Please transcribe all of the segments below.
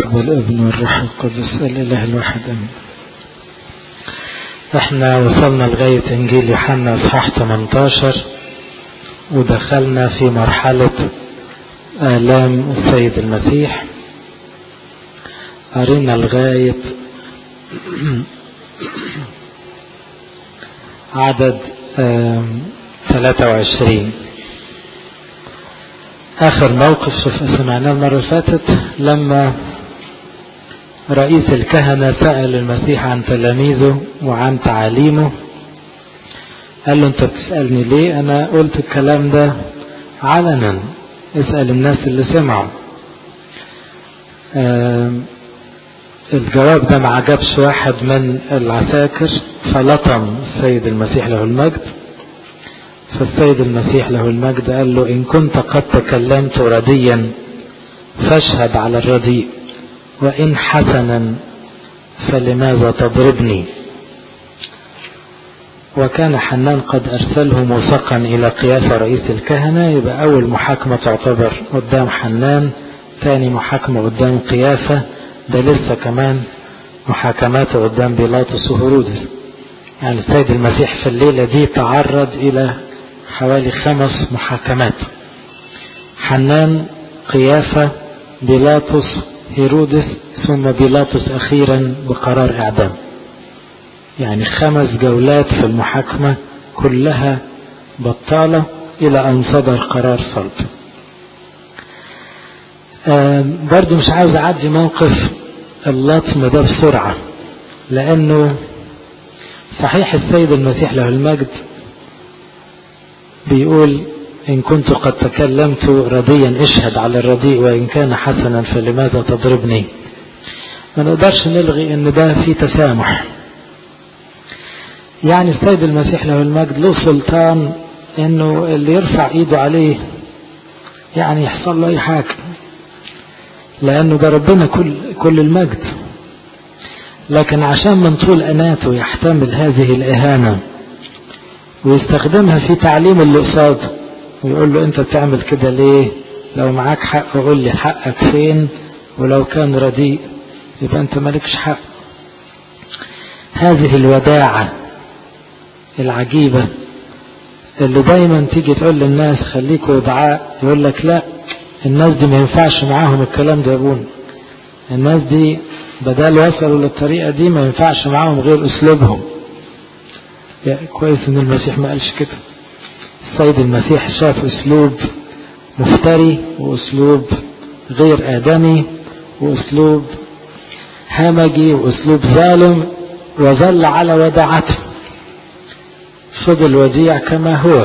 الاب والابن والروح القدس الاله الواحد امين احنا وصلنا لغاية انجيل يوحنا اصحاح 18 ودخلنا في مرحلة آلام السيد المسيح قرينا لغاية عدد 23 آخر موقف سمعناه المرة اللي فاتت لما رئيس الكهنة سأل المسيح عن تلاميذه وعن تعاليمه قال له انت بتسألني ليه انا قلت الكلام ده علنا اسأل الناس اللي سمعوا الجواب ده ما عجبش واحد من العساكر فلطم السيد المسيح له المجد فالسيد المسيح له المجد قال له إن كنت قد تكلمت رديا فاشهد على الرديء وإن حسنا فلماذا تضربني وكان حنان قد أرسله موثقا إلى قيافة رئيس الكهنة يبقى أول محاكمة تعتبر قدام حنان ثاني محاكمة قدام قيافة ده لسه كمان محاكماته قدام بيلاطس وهرودس يعني السيد المسيح في الليلة دي تعرض إلى حوالي خمس محاكمات حنان قيافة بيلاطس هيرودس ثم بيلاطس أخيرا بقرار إعدام يعني خمس جولات في المحاكمة كلها بطالة إلى أن صدر قرار صلب برضو مش عاوز أعدي موقف اللطم ده بسرعة لأنه صحيح السيد المسيح له المجد بيقول إن كنت قد تكلمت رديا اشهد على الرديء وإن كان حسنا فلماذا تضربني ما نقدرش نلغي ان ده في تسامح يعني السيد المسيح له المجد له سلطان انه اللي يرفع ايده عليه يعني يحصل له اي حاجة لانه ده ربنا كل, كل المجد لكن عشان من طول اناته يحتمل هذه الاهانة ويستخدمها في تعليم اللي قصاده ويقول له انت بتعمل كده ليه لو معاك حق قول لي حقك فين ولو كان رديء يبقى انت مالكش حق هذه الوداعة العجيبة اللي دايما تيجي تقول للناس خليكوا ودعاء يقول لك لا الناس دي ما ينفعش معاهم الكلام ده يا ابونا الناس دي بدل وصلوا للطريقة دي ما ينفعش معاهم غير اسلوبهم يا كويس ان المسيح ما قالش كده السيد المسيح شاف اسلوب مفتري واسلوب غير ادمي واسلوب همجي واسلوب ظالم وظل على وداعته فضل وديع كما هو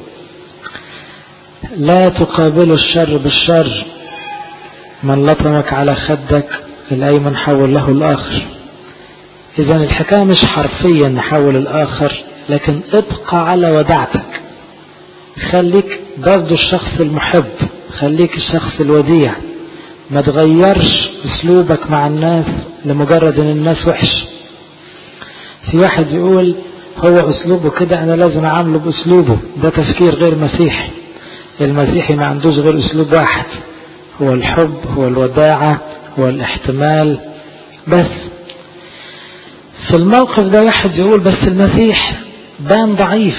لا تقابل الشر بالشر من لطمك على خدك الايمن حول له الاخر اذا الحكايه مش حرفيا نحول الاخر لكن ابقى على وداعتك خليك برضو الشخص المحب خليك الشخص الوديع ما تغيرش اسلوبك مع الناس لمجرد ان الناس وحش في واحد يقول هو اسلوبه كده انا لازم اعامله باسلوبه ده تفكير غير مسيحي المسيحي ما عندوش غير اسلوب واحد هو الحب هو الوداعة هو الاحتمال بس في الموقف ده واحد يقول بس المسيح بان ضعيف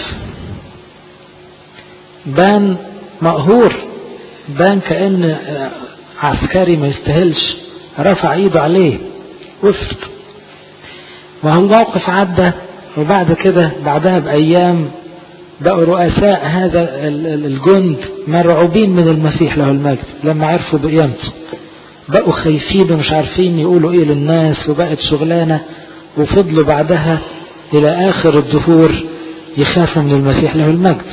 بان مقهور بان كأن عسكري ما يستاهلش رفع ايده عليه وفد وهو الموقف عدى وبعد كده بعدها بأيام بقوا رؤساء هذا الجند مرعوبين من المسيح له المجد لما عرفوا بقيامته بقوا خايفين ومش عارفين يقولوا ايه للناس وبقت شغلانة وفضلوا بعدها الى اخر الدهور يخافوا من المسيح له المجد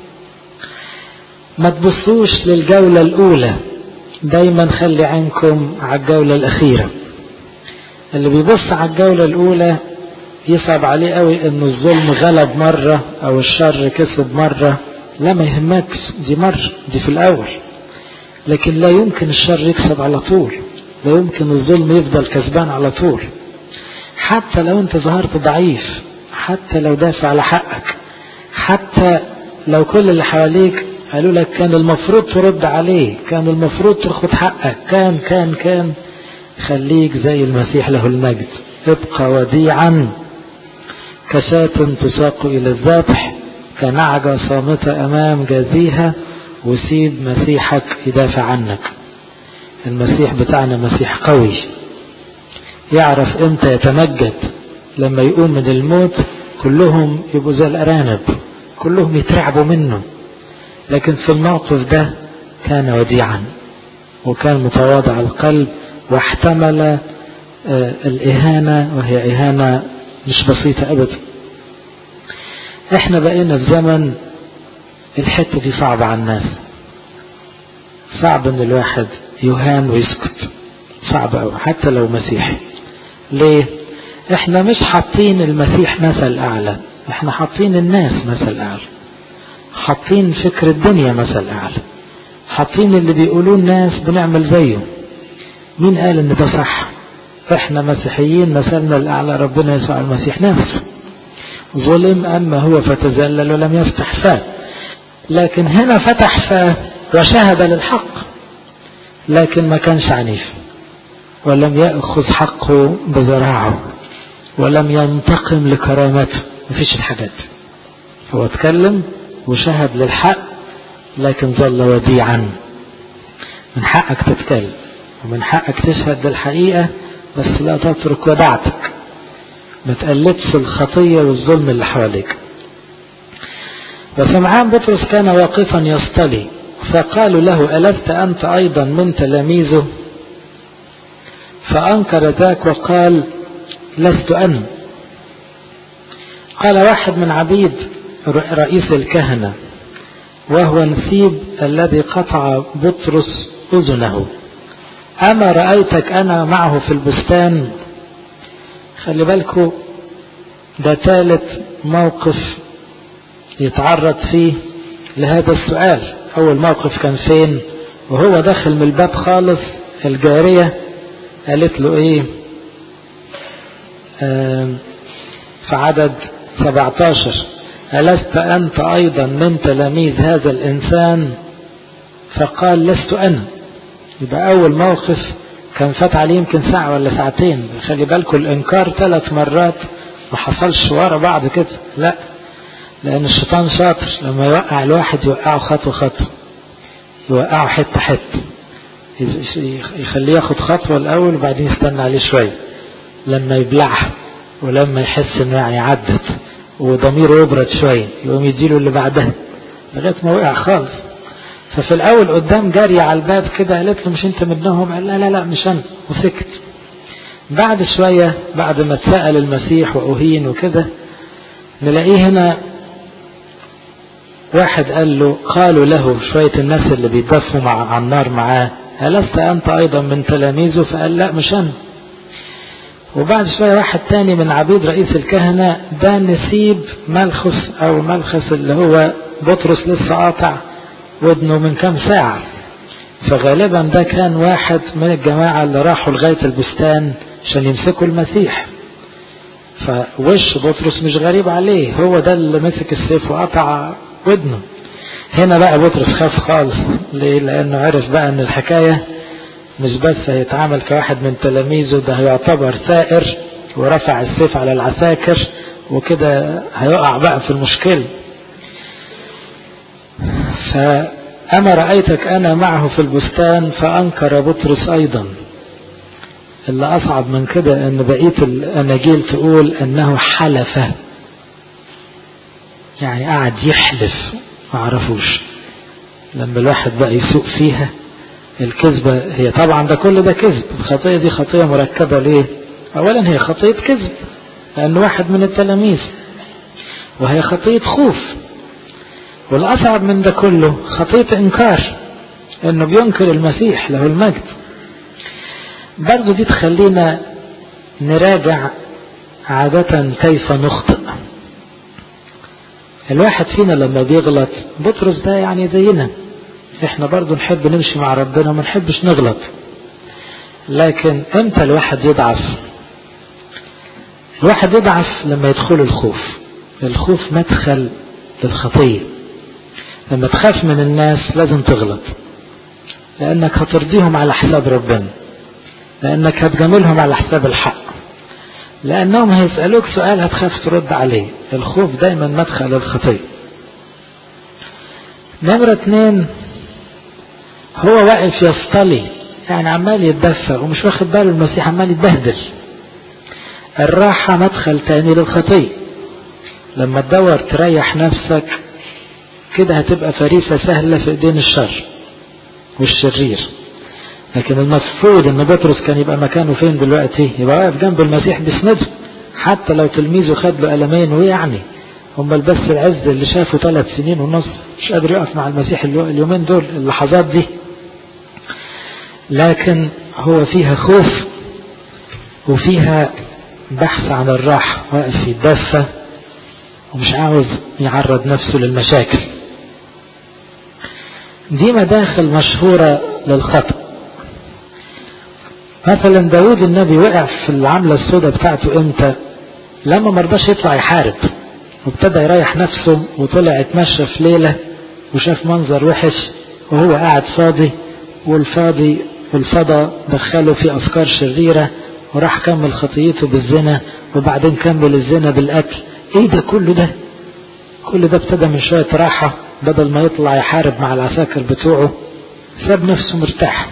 ما تبصوش للجولة الاولى دايما خلي عينكم على الجولة الاخيرة اللي بيبص على الجولة الاولى يصعب عليه قوي ان الظلم غلب مرة او الشر كسب مرة لا ما يهمكش دي مرة دي في الاول لكن لا يمكن الشر يكسب على طول لا يمكن الظلم يفضل كسبان على طول حتى لو انت ظهرت ضعيف حتى لو دافع على حقك حتى لو كل اللي حواليك قالوا لك كان المفروض ترد عليه كان المفروض تاخد حقك كان كان كان خليك زي المسيح له المجد ابقى وديعا كشاة تساق إلى الذبح كنعجة صامتة أمام جازيها وسيب مسيحك يدافع عنك المسيح بتاعنا مسيح قوي يعرف امتى يتمجد لما يقوم من الموت كلهم يبقوا زي الأرانب كلهم يترعبوا منه لكن في الموقف ده كان وديعا وكان متواضع القلب واحتمل الإهانة وهي إهانة مش بسيطة أبدا احنا بقينا في زمن الحتة دي صعبة على الناس صعب ان الواحد يهان ويسكت صعب أوي حتى لو مسيحي ليه احنا مش حاطين المسيح مثل اعلى احنا حاطين الناس مثل اعلى حاطين فكر الدنيا مثل اعلى حاطين اللي بيقولوه الناس بنعمل زيه مين قال ان ده صح احنا مسيحيين مثلنا الاعلى ربنا يسوع المسيح نفسه ظلم اما هو فتذلل ولم يفتح فاه لكن هنا فتح فاه وشهد للحق لكن ما كانش عنيف ولم يأخذ حقه بذراعه ولم ينتقم لكرامته مفيش الحاجات هو اتكلم وشهد للحق لكن ظل وديعا من حقك تتكلم ومن حقك تشهد للحقيقة بس لا تترك ودعتك ما تقلدش الخطية والظلم اللي حواليك وسمعان بطرس كان واقفا يصطلي فقالوا له ألست أنت أيضا من تلاميذه فأنكر ذاك وقال لست أنا قال واحد من عبيد رئيس الكهنة وهو نسيب الذي قطع بطرس أذنه أما رأيتك أنا معه في البستان خلي بالكو ده ثالث موقف يتعرض فيه لهذا السؤال أول موقف كان فين وهو داخل من الباب خالص الجارية قالت له ايه في عدد 17 ألست أنت أيضا من تلاميذ هذا الإنسان فقال لست أنا يبقى أول موقف كان فات عليه يمكن ساعة ولا ساعتين خلي بالكم الإنكار ثلاث مرات ما حصلش ورا بعض كده لا لأن الشيطان شاطر لما يوقع الواحد يوقعه خطوة خطوة يوقعه حتة حتة يخليه ياخد خطوة الأول وبعدين يستنى عليه شوية لما يبلعها ولما يحس انه يعني عدت وضميره يبرد شوية يقوم يديله اللي بعدها لغاية ما وقع خالص ففي الأول قدام جارية على الباب كده قالت له مش انت منهم قال لا لا لا مش أنا وسكت بعد شوية بعد ما اتسأل المسيح وأهين وكده نلاقيه هنا واحد قال له قالوا له شوية الناس اللي بيدفوا مع على النار معاه ألست أنت أيضا من تلاميذه فقال لا مش أنا وبعد شوية واحد تاني من عبيد رئيس الكهنة ده نسيب ملخص أو ملخص اللي هو بطرس لسه قاطع ودنه من كام ساعة فغالبا ده كان واحد من الجماعة اللي راحوا لغاية البستان عشان يمسكوا المسيح فوش بطرس مش غريب عليه هو ده اللي مسك السيف وقطع ودنه هنا بقى بطرس خاف خالص ليه لانه عرف بقى ان الحكاية مش بس هيتعامل كواحد من تلاميذه ده هيعتبر ثائر ورفع السيف على العساكر وكده هيقع بقى في المشكلة فأما رأيتك أنا معه في البستان فأنكر بطرس أيضا اللي أصعب من كده أن بقية الأناجيل تقول أنه حلف يعني قعد يحلف ما عرفوش لما الواحد بقى يسوق فيها الكذبة هي طبعا ده كل ده كذب الخطية دي خطية مركبة ليه اولا هي خطية كذب لان واحد من التلاميذ وهي خطية خوف والاصعب من ده كله خطية انكار انه بينكر المسيح له المجد برضو دي تخلينا نراجع عادة كيف نخطئ الواحد فينا لما بيغلط بطرس ده يعني زينا احنا برضو نحب نمشي مع ربنا وما نحبش نغلط لكن امتى الواحد يضعف الواحد يضعف لما يدخل الخوف الخوف مدخل للخطية لما تخاف من الناس لازم تغلط لانك هترضيهم على حساب ربنا لأنك هتجاملهم على حساب الحق لأنهم هيسألوك سؤال هتخاف ترد عليه الخوف دايما مدخل الخطية نمرة اتنين هو واقف يصطلي يعني عمال يتدفى ومش واخد باله المسيح عمال يتبهدل الراحة مدخل تاني للخطية لما تدور تريح نفسك كده هتبقى فريسة سهلة في ايدين الشر والشرير لكن المفروض ان بطرس كان يبقى مكانه فين دلوقتي يبقى واقف جنب المسيح بيسنده حتى لو تلميذه خد له قلمين ويعني هم بس العز اللي شافه ثلاث سنين ونص مش قادر يقف مع المسيح اليومين دول اللحظات دي لكن هو فيها خوف وفيها بحث عن الراحة واقف يتدفى ومش عاوز يعرض نفسه للمشاكل دي مداخل مشهورة للخطأ مثلا داود النبي وقع في العملة السوداء بتاعته امتى لما مرضاش يطلع يحارب وابتدى يريح نفسه وطلع يتمشى في ليلة وشاف منظر وحش وهو قاعد فاضي والفاضي والفضا دخله في أفكار شريرة وراح كمل خطيته بالزنا وبعدين كمل الزنا بالقتل ايه ده كله ده كل ده ابتدى من شوية راحة بدل ما يطلع يحارب مع العساكر بتوعه ساب نفسه مرتاح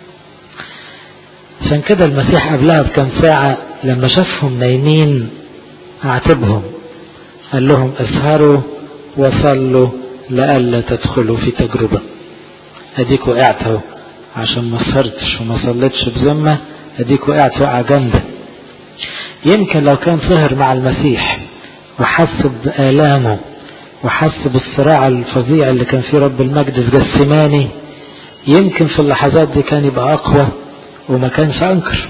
عشان كده المسيح قبلها بكم ساعة لما شافهم نايمين عاتبهم قال لهم اسهروا وصلوا لئلا تدخلوا في تجربة اديك وقعت اهو عشان ما سهرتش وما صليتش بذمة اديك وقعت وقع جامدة يمكن لو كان سهر مع المسيح وحس بآلامه وحس بالصراع الفظيع اللي كان فيه رب المجد في جسماني يمكن في اللحظات دي كان يبقى أقوى وما كانش أنكر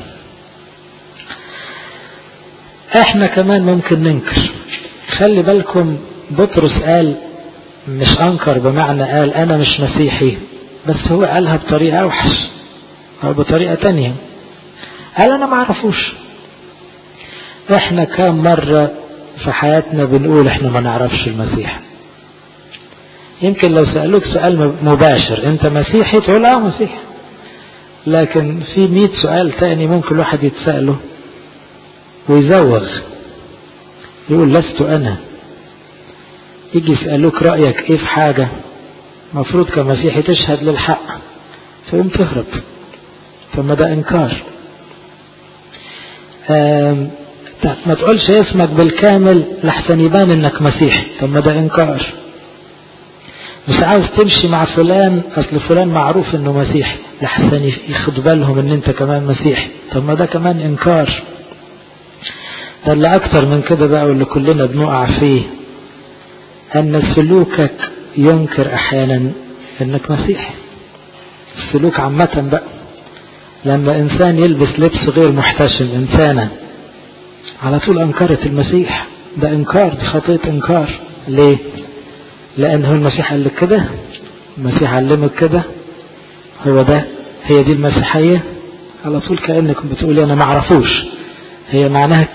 احنا كمان ممكن ننكر خلي بالكم بطرس قال مش أنكر بمعنى قال أنا مش مسيحي بس هو قالها بطريقة أوحش أو بطريقة تانية قال أنا ما عرفوش احنا كام مرة في حياتنا بنقول احنا ما نعرفش المسيح يمكن لو سألوك سؤال مباشر انت مسيحي تقول اه مسيحي لكن في مئة سؤال تاني ممكن الواحد يتسأله ويزوغ يقول لست انا يجي يسألوك رأيك ايه في حاجة مفروض كمسيحي تشهد للحق تقوم تهرب ثم ده انكار ما تقولش اسمك بالكامل لحسن يبان انك مسيحي طب ما ده انكار مش عاوز تمشي مع فلان اصل فلان معروف انه مسيحي لحسن ياخد بالهم ان انت كمان مسيحي طب ما ده كمان انكار ده اللي اكتر من كده بقى واللي كلنا بنقع فيه ان سلوكك ينكر احيانا انك مسيحي السلوك عامة بقى لما انسان يلبس لبس غير محتشم انسانة على طول انكرت المسيح ده انكار دي خطية انكار ليه لان هو المسيح قال لك كده المسيح علمك كده هو ده هي دي المسيحية على طول كأنك بتقولي انا معرفوش هي معناها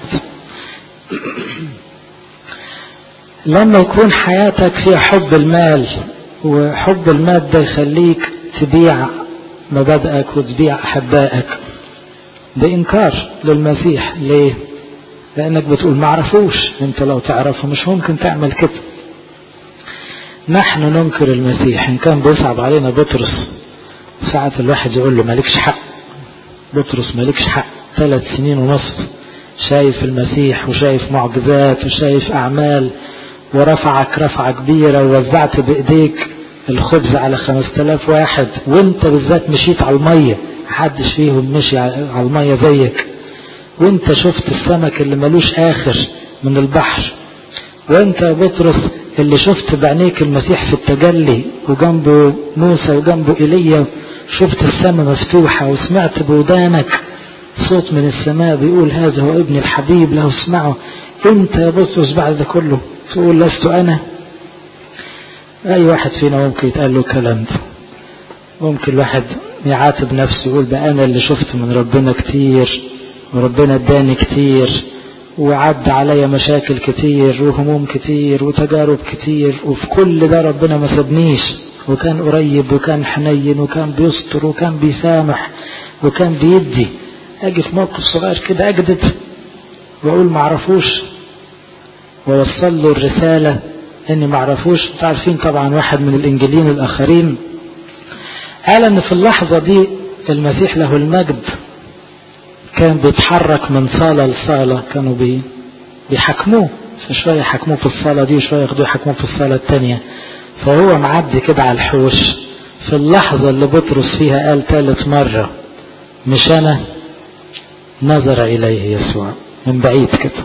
لما يكون حياتك فيها حب المال وحب المال ده يخليك تبيع مبادئك وتبيع أحبائك ده إنكار للمسيح ليه لأنك بتقول ما عرفوش انت لو تعرفه مش ممكن تعمل كده نحن ننكر المسيح إن كان بيصعب علينا بطرس ساعة الواحد يقول له مالكش حق بطرس مالكش حق ثلاث سنين ونص شايف المسيح وشايف معجزات وشايف أعمال ورفعك رفعة كبيرة ووزعت بإيديك الخبز على خمس تلاف واحد وانت بالذات مشيت على المية محدش فيهم مشي على المية زيك وانت شفت السمك اللي ملوش آخر من البحر وانت يا بطرس اللي شفت بعينيك المسيح في التجلي وجنبه موسى وجنبه ايليا شفت السماء مفتوحة وسمعت بودانك صوت من السماء بيقول هذا هو ابن الحبيب له اسمعه انت يا بطرس بعد ده كله تقول لست انا اي واحد فينا ممكن يتقال له كلام ده ممكن الواحد يعاتب نفسه يقول ده انا اللي شفت من ربنا كتير وربنا اداني كتير وعد عليا مشاكل كتير وهموم كتير وتجارب كتير وفي كل ده ربنا ما سابنيش وكان قريب وكان حنين وكان بيستر وكان بيسامح وكان بيدي اجي في موقف صغير كده اجدد واقول معرفوش ووصل له الرسالة اني معرفوش تعرفين طبعا واحد من الانجيلين الاخرين قال ان في اللحظة دي المسيح له المجد كان بيتحرك من صالة لصالة كانوا بي بيحكموه فشوية يحكموه في الصالة دي وشوية ياخدوه يحكموه في الصالة التانية فهو معدي كده على الحوش في اللحظة اللي بطرس فيها قال ثالث مرة مش أنا نظر إليه يسوع من بعيد كده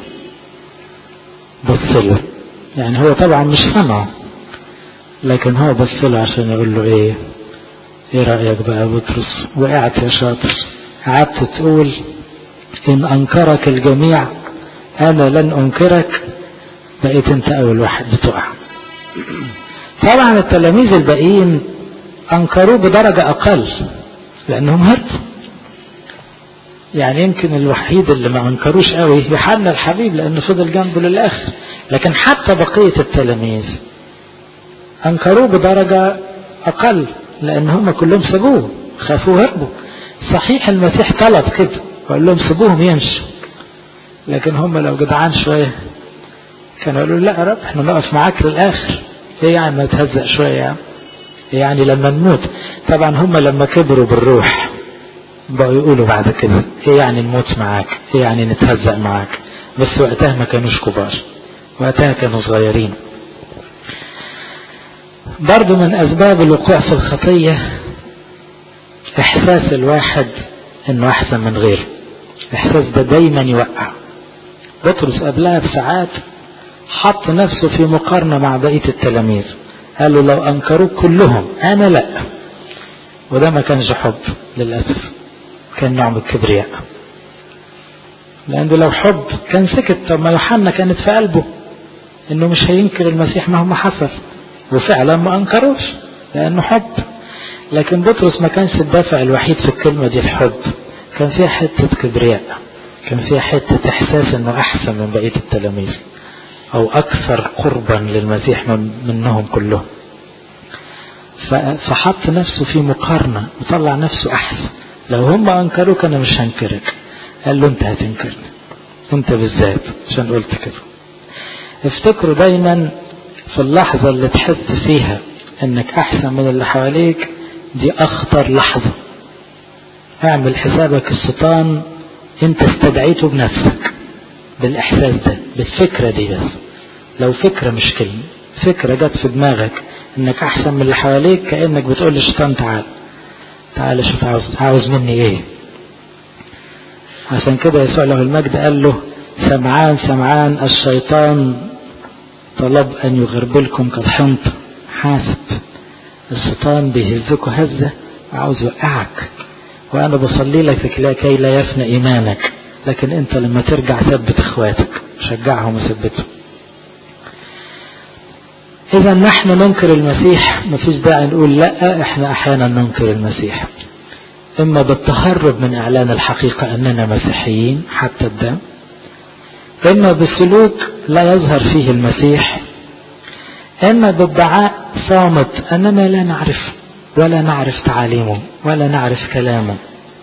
بص له يعني هو طبعا مش سمعه لكن هو بص له عشان يقول له ايه ايه رأيك بقى يا بطرس وقعت يا شاطر قعدت تقول ان انكرك الجميع انا لن انكرك بقيت انت اول واحد بتقع طبعا التلاميذ الباقيين انكروه بدرجة اقل لانهم هربوا يعني يمكن الوحيد اللي ما انكروش قوي يوحنا الحبيب لانه فضل جنبه للاخر لكن حتى بقية التلاميذ انكروه بدرجة اقل لان هم كلهم سابوه خافوا هربوا صحيح المسيح طلب كده وقال لهم سيبوهم يمشوا لكن هم لو جدعان شوية كانوا يقولوا لا يا رب احنا نقف معاك للاخر ايه يعني ما تهزق شوية يعني يعني لما نموت طبعا هم لما كبروا بالروح بقوا يقولوا بعد كده ايه يعني نموت معاك ايه يعني نتهزق معاك بس وقتها ما كانوش كبار وقتها كانوا صغيرين برضو من اسباب الوقوع في الخطية احساس الواحد انه احسن من غيره الاحساس ده دايما يوقع بطرس قبلها بساعات حط نفسه في مقارنة مع بقية التلاميذ قالوا لو انكروك كلهم انا لا وده ما كانش حب للأسف كان نوع من الكبرياء لأنه لو حب كان سكت طب ما يوحنا كانت في قلبه انه مش هينكر المسيح مهما حصل وفعلا ما انكروش لانه حب لكن بطرس ما كانش الدافع الوحيد في الكلمة دي الحب كان فيها حتة كبرياء كان فيها حتة احساس انه احسن من بقية التلاميذ او اكثر قربا للمسيح من منهم كلهم فحط نفسه في مقارنة وطلع نفسه احسن لو هم انكروك انا مش هنكرك قال له انت هتنكرني انت بالذات عشان قلت كده افتكروا دايما في اللحظة اللي تحس فيها انك احسن من اللي حواليك دي اخطر لحظة اعمل حسابك الشيطان انت استدعيته بنفسك بالاحساس ده بالفكرة دي بس لو فكرة مش كلمة فكرة جت في دماغك انك احسن من اللي حواليك كأنك بتقول للشيطان تعال تعال شوف عاوز, عاوز مني ايه عشان كده يسوع له المجد قال له سمعان سمعان الشيطان طلب ان يغربلكم كالحنط حاسب الشيطان بيهزكوا هزة وعاوز يوقعك وانا بصلي لك كي لا يفنى ايمانك لكن انت لما ترجع ثبت اخواتك شجعهم وثبتهم اذا نحن ننكر المسيح مفيش داعي نقول لا احنا احيانا ننكر المسيح اما بالتهرب من اعلان الحقيقة اننا مسيحيين حتى الدم اما بسلوك لا يظهر فيه المسيح اما بادعاء صامت اننا لا نعرف ولا نعرف تعاليمه ولا نعرف كلامه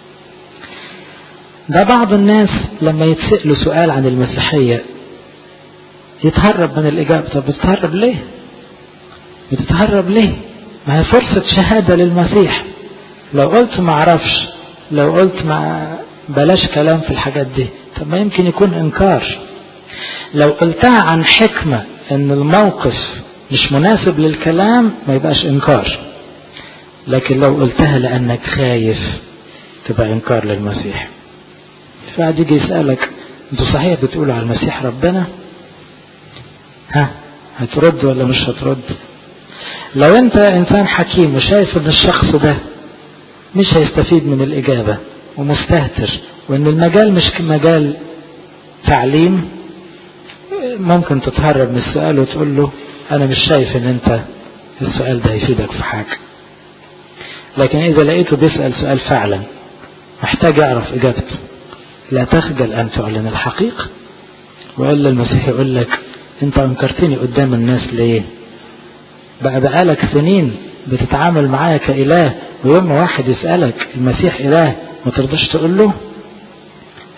ده بعض الناس لما يتسألوا سؤال عن المسيحية يتهرب من الإجابة طب بتتهرب ليه بتتهرب ليه ما هي فرصة شهادة للمسيح لو قلت ما اعرفش لو قلت ما بلاش كلام في الحاجات دي طب ما يمكن يكون انكار لو قلتها عن حكمة ان الموقف مش مناسب للكلام ما يبقاش انكار لكن لو قلتها لانك خايف تبقى انكار للمسيح فقعد يجي يسألك انتوا صحيح بتقولوا على المسيح ربنا ها هترد ولا مش هترد لو انت انسان حكيم وشايف ان الشخص ده مش هيستفيد من الاجابة ومستهتر وان المجال مش مجال تعليم ممكن تتهرب من السؤال وتقول له انا مش شايف ان انت السؤال ده هيفيدك في حاجة لكن اذا لقيته بيسأل سؤال فعلا محتاج يعرف اجابته لا تخجل ان تعلن الحقيقة وإلا المسيح يقول لك انت انكرتني قدام الناس ليه بقى بقالك سنين بتتعامل معايا كإله ويوم واحد يسألك المسيح إله ما ترضاش تقول له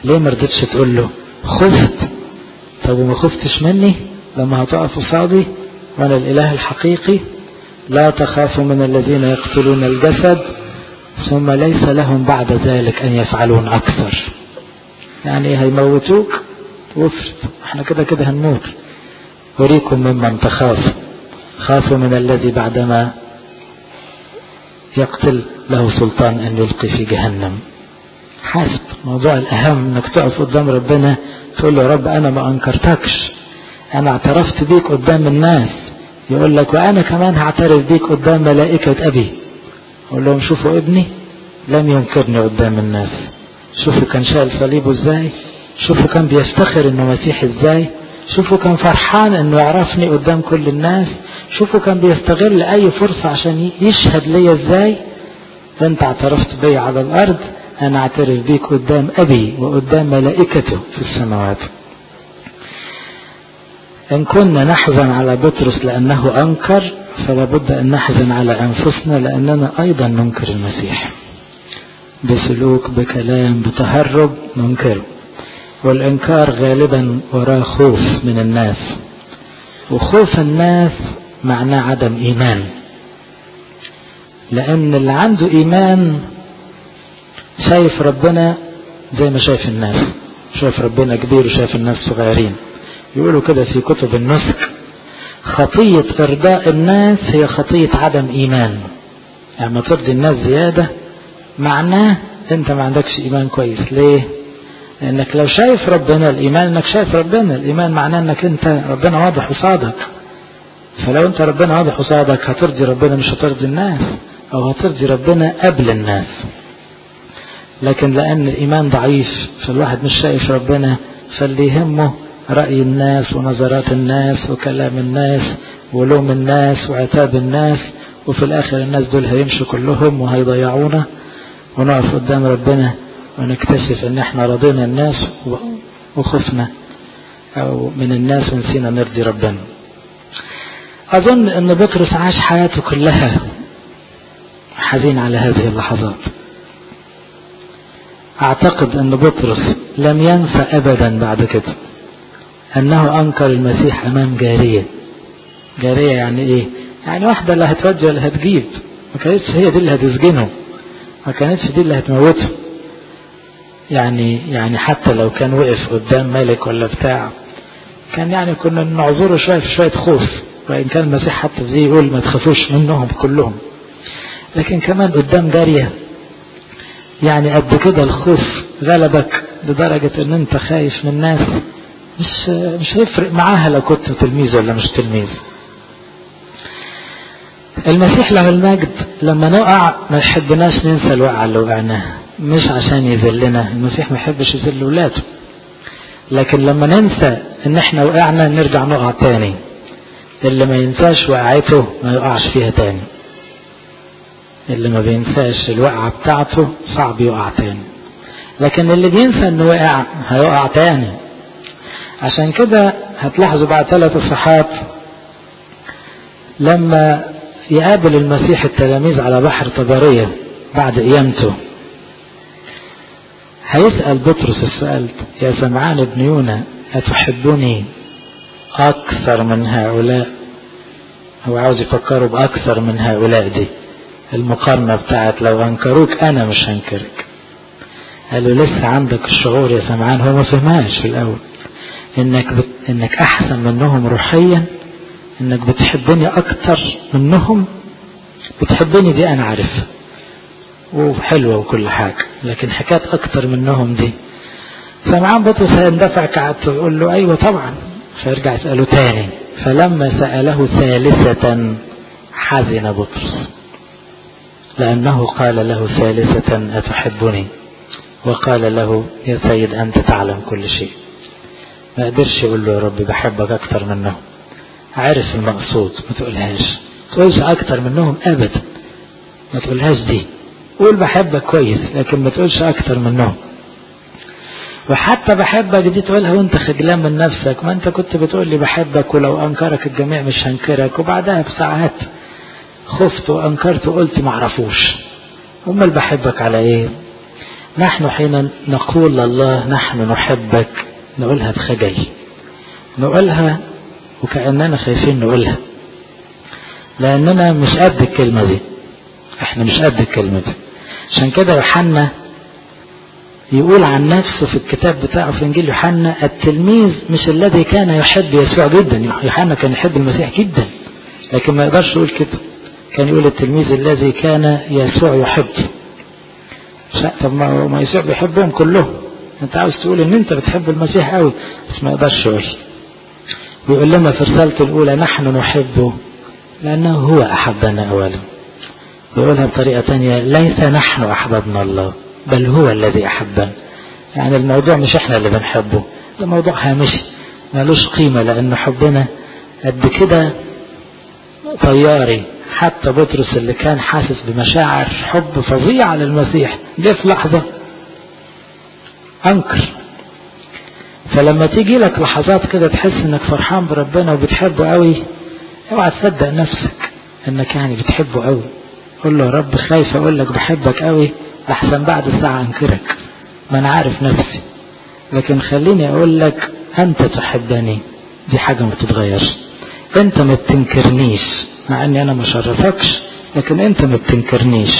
ليه ما رضيتش تقول له خفت طب وما خفتش مني لما هتقف قصادي وانا الاله الحقيقي لا تخافوا من الذين يقتلون الجسد ثم ليس لهم بعد ذلك ان يفعلون اكثر يعني هيموتوك وفرت احنا كده كده هنموت اريكم ممن تخافوا خافوا من الذي بعدما يقتل له سلطان ان يلقي في جهنم حسب موضوع الاهم انك تقف قدام ربنا تقول له يا رب انا ما انكرتكش انا اعترفت بيك قدام الناس يقول لك وانا كمان هعترف بيك قدام ملائكة ابي اقول لهم شوفوا ابني لم ينكرني قدام الناس شوفوا كان شايل صليبه ازاي شوفوا كان بيفتخر انه مسيح ازاي شوفوا كان فرحان انه يعرفني قدام كل الناس شوفوا كان بيستغل اي فرصة عشان يشهد ليا ازاي انت اعترفت بي على الارض انا اعترف بيك قدام ابي وقدام ملائكته في السماوات ان كنا نحزن على بطرس لانه انكر فلا بد ان نحزن على انفسنا لاننا ايضا ننكر المسيح بسلوك بكلام بتهرب ننكره والانكار غالبا وراه خوف من الناس وخوف الناس معناه عدم ايمان لان اللي عنده ايمان شايف ربنا زي ما شايف الناس شايف ربنا كبير وشايف الناس صغيرين يقولوا كده في كتب النسك خطية ارضاء الناس هي خطية عدم ايمان يعني ترضي الناس زيادة معناه انت ما عندكش ايمان كويس ليه لانك لو شايف ربنا الايمان انك شايف ربنا الايمان معناه انك انت ربنا واضح قصادك فلو انت ربنا واضح قصادك هترضي ربنا مش هترضي الناس او هترضي ربنا قبل الناس لكن لان الايمان ضعيف فالواحد مش شايف ربنا فاللي يهمه رأي الناس ونظرات الناس وكلام الناس ولوم الناس وعتاب الناس وفي الاخر الناس دول هيمشوا كلهم وهيضيعونا ونقف قدام ربنا ونكتشف ان احنا رضينا الناس وخفنا او من الناس ونسينا نرضي ربنا اظن ان بطرس عاش حياته كلها حزين على هذه اللحظات اعتقد ان بطرس لم ينسى ابدا بعد كده انه انكر المسيح امام جارية جارية يعني ايه يعني واحدة اللي هتودي ولا هتجيب ما كانتش هي دي اللي هتسجنه ما كانتش دي اللي هتموته يعني يعني حتى لو كان وقف قدام ملك ولا بتاع كان يعني كنا نعذره شوية في شوية خوف وإن كان المسيح حتى زي يقول ما تخافوش منهم كلهم لكن كمان قدام جارية يعني قد كده الخوف غلبك لدرجة ان انت خايف من الناس مش مش هيفرق معاها لو كنت تلميذ ولا مش تلميذ المسيح له المجد لما نقع ما يحبناش ننسى الوقعة اللي وقعناها مش عشان يذلنا المسيح ما يحبش يذل ولاده لكن لما ننسى ان احنا وقعنا نرجع نقع تاني اللي ما ينساش وقعته ما يقعش فيها تاني اللي ما بينساش الوقعة بتاعته صعب يقع تاني لكن اللي بينسى انه وقع هيقع تاني عشان كده هتلاحظوا بعد ثلاث صفحات لما يقابل المسيح التلاميذ على بحر طبرية بعد قيامته هيسأل بطرس السؤال يا سمعان ابن يونا أتحبني أكثر من هؤلاء هو عاوز يفكروا بأكثر من هؤلاء دي المقارنة بتاعت لو أنكروك أنا مش هنكرك قال له لسه عندك الشعور يا سمعان هو ما فهمهاش في الأول إنك بت... إنك أحسن منهم روحيا إنك بتحبني أكتر منهم بتحبني دي أنا عارفها وحلوة وكل حاجة لكن حكاية أكتر منهم دي سمعان بطرس هيندفع كعبته يقول له أيوة طبعا فيرجع يسأله تاني فلما سأله ثالثة حزن بطرس لأنه قال له ثالثة أتحبني وقال له يا سيد أنت تعلم كل شيء ما قدرش يقول له يا رب بحبك أكتر منهم عارف المقصود ما تقولهاش تقولش أكتر منهم أبدا ما تقولهاش دي قول بحبك كويس لكن ما تقولش أكتر منهم وحتى بحبك دي تقولها وانت خجلان من نفسك ما انت كنت بتقول لي بحبك ولو انكرك الجميع مش هنكرك وبعدها بساعات خفت وانكرت وقلت معرفوش امال بحبك على ايه نحن حين نقول لله نحن نحبك نقولها بخجل نقولها وكأننا خايفين نقولها لأننا مش قد الكلمة دي احنا مش قد الكلمة دي عشان كده يوحنا يقول عن نفسه في الكتاب بتاعه في انجيل يوحنا التلميذ مش الذي كان يحب يسوع جدا يوحنا كان يحب المسيح جدا لكن ما يقدرش يقول كده كان يقول التلميذ الذي كان يسوع يحب طب ما يسوع بيحبهم كلهم انت عاوز تقول ان انت بتحب المسيح قوي بس ما يقدرش يقول ويقول لنا في رسالته الاولى نحن نحبه لانه هو احبنا اولا يقولها بطريقه ثانيه ليس نحن احببنا الله بل هو الذي احبنا يعني الموضوع مش احنا اللي بنحبه الموضوع هامشي ملوش قيمه لان حبنا قد كده طياري حتى بطرس اللي كان حاسس بمشاعر حب فظيعة للمسيح جه في لحظة أنكر فلما تيجي لك لحظات كده تحس انك فرحان بربنا وبتحبه قوي اوعى تصدق نفسك انك يعني بتحبه قوي قول له يا رب خايف اقول لك بحبك قوي احسن بعد ساعة انكرك ما انا عارف نفسي لكن خليني اقول لك انت تحبني دي حاجة ما بتتغيرش انت ما بتنكرنيش مع اني انا ما شرفكش لكن انت ما بتنكرنيش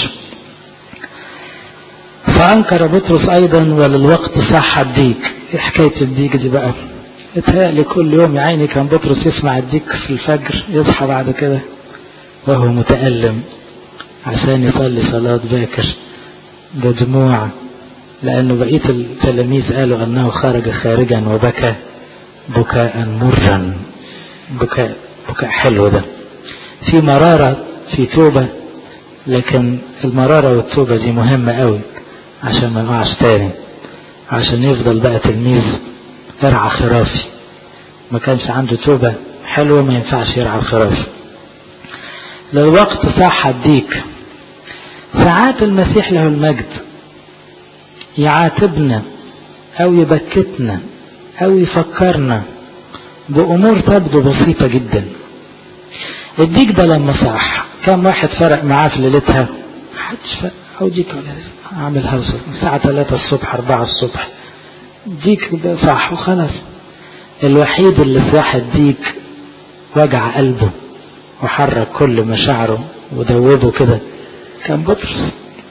فانكر بطرس ايضا وللوقت صاح الديك ايه حكاية الديك دي بقى اتهيألي كل يوم يا عيني كان بطرس يسمع الديك في الفجر يصحى بعد كده وهو متألم عشان يصلي صلاة باكر بدموع لأنه بقية التلاميذ قالوا أنه خرج خارجا وبكى بكاء مرا بكاء بكاء حلو ده في مرارة في توبة لكن المرارة والتوبة دي مهمة قوي عشان ما نقعش تاني عشان يفضل بقى تلميذ يرعى خرافي ما كانش عنده توبة حلوة ما ينفعش يرعى الخرافي لو وقت صاح الديك ساعات المسيح له المجد يعاتبنا او يبكتنا او يفكرنا بامور تبدو بسيطة جدا الديك ده لما صاح كم واحد فرق معاه في ليلتها محدش فرق او ديك اعمل هوسة الساعة 3 الصبح 4 الصبح ديك ده صح وخلاص الوحيد اللي صاح الديك وجع قلبه وحرك كل مشاعره ودوبه كده كان بطرس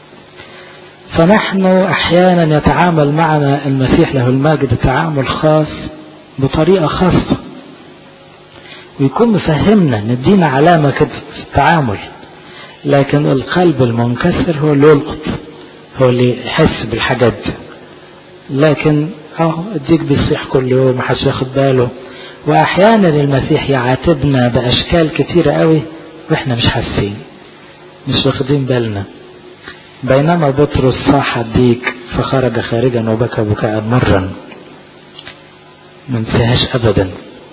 فنحن احيانا يتعامل معنا المسيح له المجد تعامل خاص بطريقة خاصة ويكون مفهمنا ندينا علامة كده في التعامل لكن القلب المنكسر هو اللي يلقط هو اللي يحس بالحاجات دي لكن اه الديك بيصيح كل يوم محدش ياخد باله واحيانا المسيح يعاتبنا باشكال كتيرة قوي واحنا مش حاسين مش واخدين بالنا بينما بطرس صاح الديك فخرج خارجا وبكى بكاء مرا ما انساهاش ابدا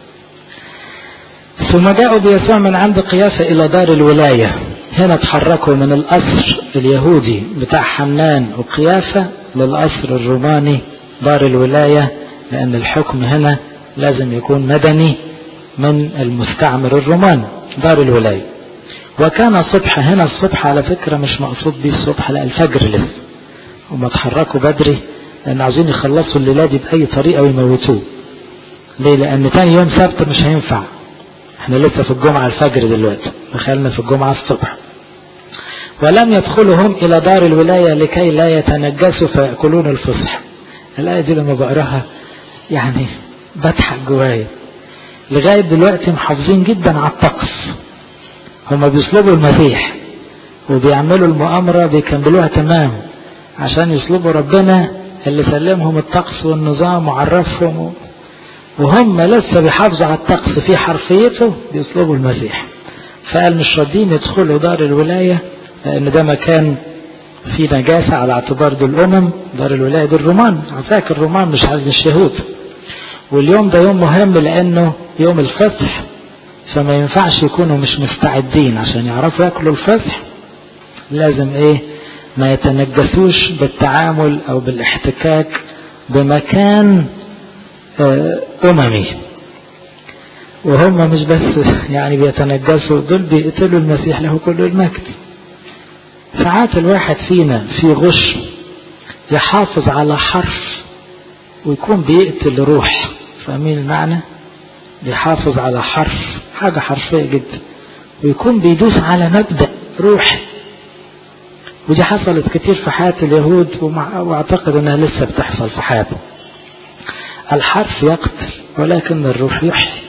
ثم جاءوا بيسوع من عند قيافة إلى دار الولاية هنا تحركوا من القصر اليهودي بتاع حنان وقيافة للقصر الروماني دار الولاية لأن الحكم هنا لازم يكون مدني من المستعمر الروماني دار الولاية وكان صبح هنا الصبح على فكرة مش مقصود بيه الصبح لا الفجر لسه هم اتحركوا بدري لأن عاوزين يخلصوا الليلة دي بأي طريقة ويموتوه ليه لأن تاني يوم سبت مش هينفع احنا لسه في الجمعة الفجر دلوقتي دخلنا في الجمعة الصبح ولم يدخلهم إلى دار الولاية لكي لا يتنجسوا فيأكلون الفصح الآية دي لما بقراها يعني بضحك جوايا لغاية دلوقتي محافظين جدا على الطقس هما بيصلبوا المسيح وبيعملوا المؤامرة بيكملوها تمام عشان يصلبوا ربنا اللي سلمهم الطقس والنظام وعرفهم وهم لسه بيحافظوا على الطقس في حرفيته بيصلبوا المسيح فقال مش راضيين يدخلوا دار الولاية لأن ده مكان فيه نجاسة على اعتبار دول الأمم دار الولاية دول الرومان فاكر الرومان مش مش يهود واليوم ده يوم مهم لأنه يوم الفصح فما ينفعش يكونوا مش مستعدين عشان يعرفوا ياكلوا الفصح لازم ايه ما يتنجسوش بالتعامل او بالاحتكاك بمكان أممي وهم مش بس يعني بيتنجسوا دول بيقتلوا المسيح له كل المجد ساعات الواحد فينا في غش يحافظ على حرف ويكون بيقتل روح فاهمين المعنى بيحافظ على حرف حاجة حرفية جدا ويكون بيدوس على مبدأ روحي ودي حصلت كتير في حياة اليهود واعتقد انها لسه بتحصل في حياتهم الحرف يقتل ولكن الروح يحيي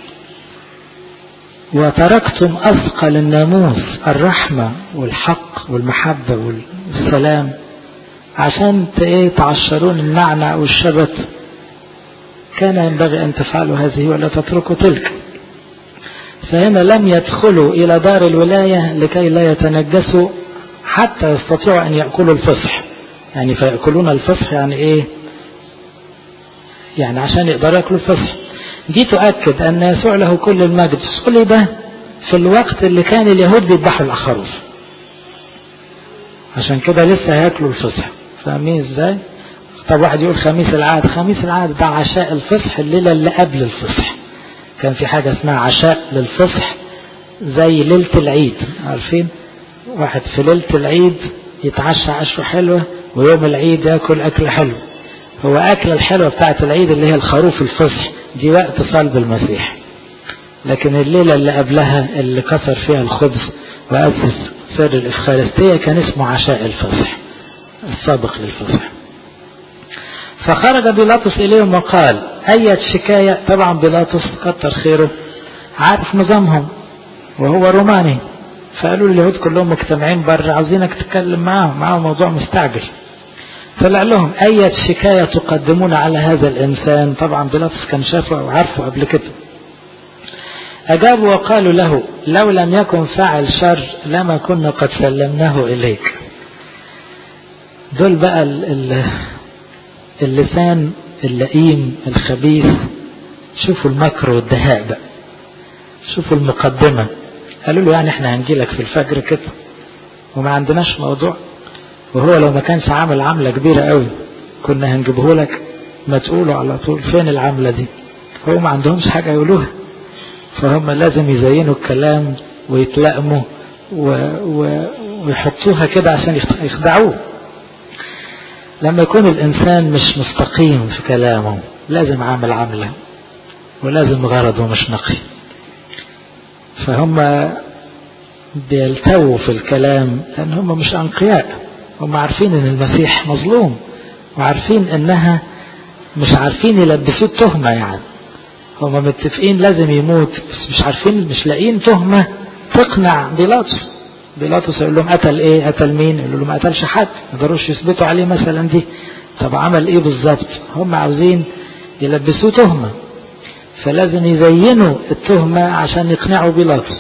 وتركتم أثقل الناموس الرحمة والحق والمحبة والسلام عشان تعشرون النعنع والشبت كان ينبغي أن تفعلوا هذه ولا تتركوا تلك فهنا لم يدخلوا إلى دار الولاية لكي لا يتنجسوا حتى يستطيعوا أن يأكلوا الفصح يعني فيأكلون الفصح يعني إيه يعني عشان يقدروا يأكلوا الفصح دي تؤكد أن يسوع له كل المجد صلب في الوقت اللي كان اليهود بيذبحوا الأخروف عشان كده لسه هياكلوا الفصح فاهمين ازاي؟ طب واحد يقول خميس العهد خميس العهد ده عشاء الفصح الليلة اللي قبل الفصح كان في حاجة اسمها عشاء للفصح زي ليلة العيد عارفين واحد في ليلة العيد يتعشى عشوة حلوة ويوم العيد ياكل أكل حلو هو أكل الحلوة بتاعت العيد اللي هي الخروف الفصح دي وقت صلب المسيح لكن الليلة اللي قبلها اللي كسر فيها الخبز وأسس سر الإفخارستية كان اسمه عشاء الفصح السابق للفصح فخرج بيلاطس إليهم وقال أية شكاية طبعا بيلاطس كتر خيره عارف نظامهم وهو روماني فقالوا اليهود كلهم مجتمعين بره عاوزينك تتكلم معاهم معاهم موضوع مستعجل طلع لهم أية شكاية تقدمون على هذا الإنسان طبعا بيلاطس كان شافه وعارفه قبل كده أجابوا وقالوا له لو لم يكن فعل شر لما كنا قد سلمناه إليك دول بقى اللسان اللئيم الخبيث شوفوا المكر والدهاء بقى شوفوا المقدمة قالوا له يعني احنا هنجيلك في الفجر كده وما عندناش موضوع وهو لو ما كانش عامل عملة كبيرة قوي كنا هنجيبه لك ما تقولوا على طول فين العملة دي هو ما عندهمش حاجة يقولوها فهم لازم يزينوا الكلام ويتلائموا و... و... ويحطوها كده عشان يخدعوه لما يكون الإنسان مش مستقيم في كلامه لازم عامل عملة ولازم غرضه مش نقي فهم بيلتووا في الكلام لأن هم مش أنقياء هم عارفين أن المسيح مظلوم وعارفين أنها مش عارفين يلبسوه تهمة يعني هم متفقين لازم يموت بس مش عارفين مش لاقيين تهمة تقنع بيلاطس بيلاطس يقول لهم قتل ايه قتل مين يقول لهم ما قتلش حد ما قدروش يثبتوا عليه مثلا دي طب عمل ايه بالظبط هم عاوزين يلبسوه تهمة فلازم يزينوا التهمة عشان يقنعوا بيلاطس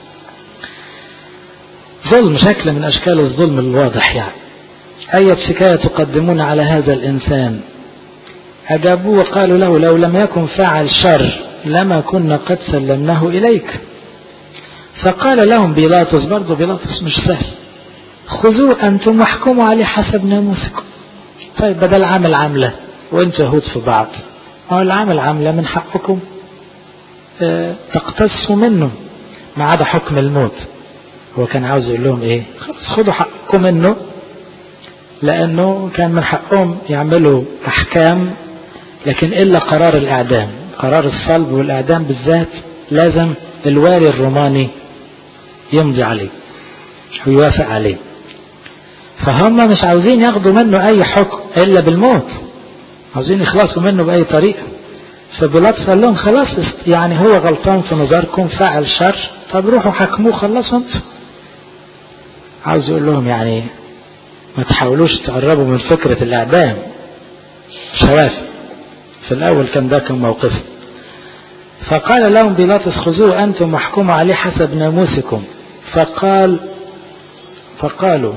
ظلم شكل من اشكال الظلم الواضح يعني أية شكاية تقدمون على هذا الإنسان أجابوه وقالوا له لو لم يكن فعل شر لما كنا قد سلمناه إليك فقال لهم بيلاطس برضه بيلاطس مش سهل خذوه أنتم واحكموا عليه حسب ناموسكم طيب بدل عامل عملة وانتوا يهود في بعض هو العامل عملة من حقكم اه تقتصوا منه ما عدا حكم الموت هو كان عاوز يقول لهم ايه خلاص خدوا حقكم منه لانه كان من حقهم يعملوا احكام لكن الا قرار الاعدام قرار الصلب والاعدام بالذات لازم الوالي الروماني يمضي عليه ويوافق عليه فهم مش عاوزين ياخدوا منه اي حكم الا بالموت عاوزين يخلصوا منه باي طريقه فبيلاطس قال لهم خلاص يعني هو غلطان في نظركم فعل شر طب روحوا حكموه خلصوا انتوا عاوز يقول لهم يعني ما تحاولوش تقربوا من فكرة الإعدام مش هوافق في الأول كان ده كان موقفه فقال لهم بيلاطس خذوه أنتم واحكموا عليه حسب ناموسكم فقال فقالوا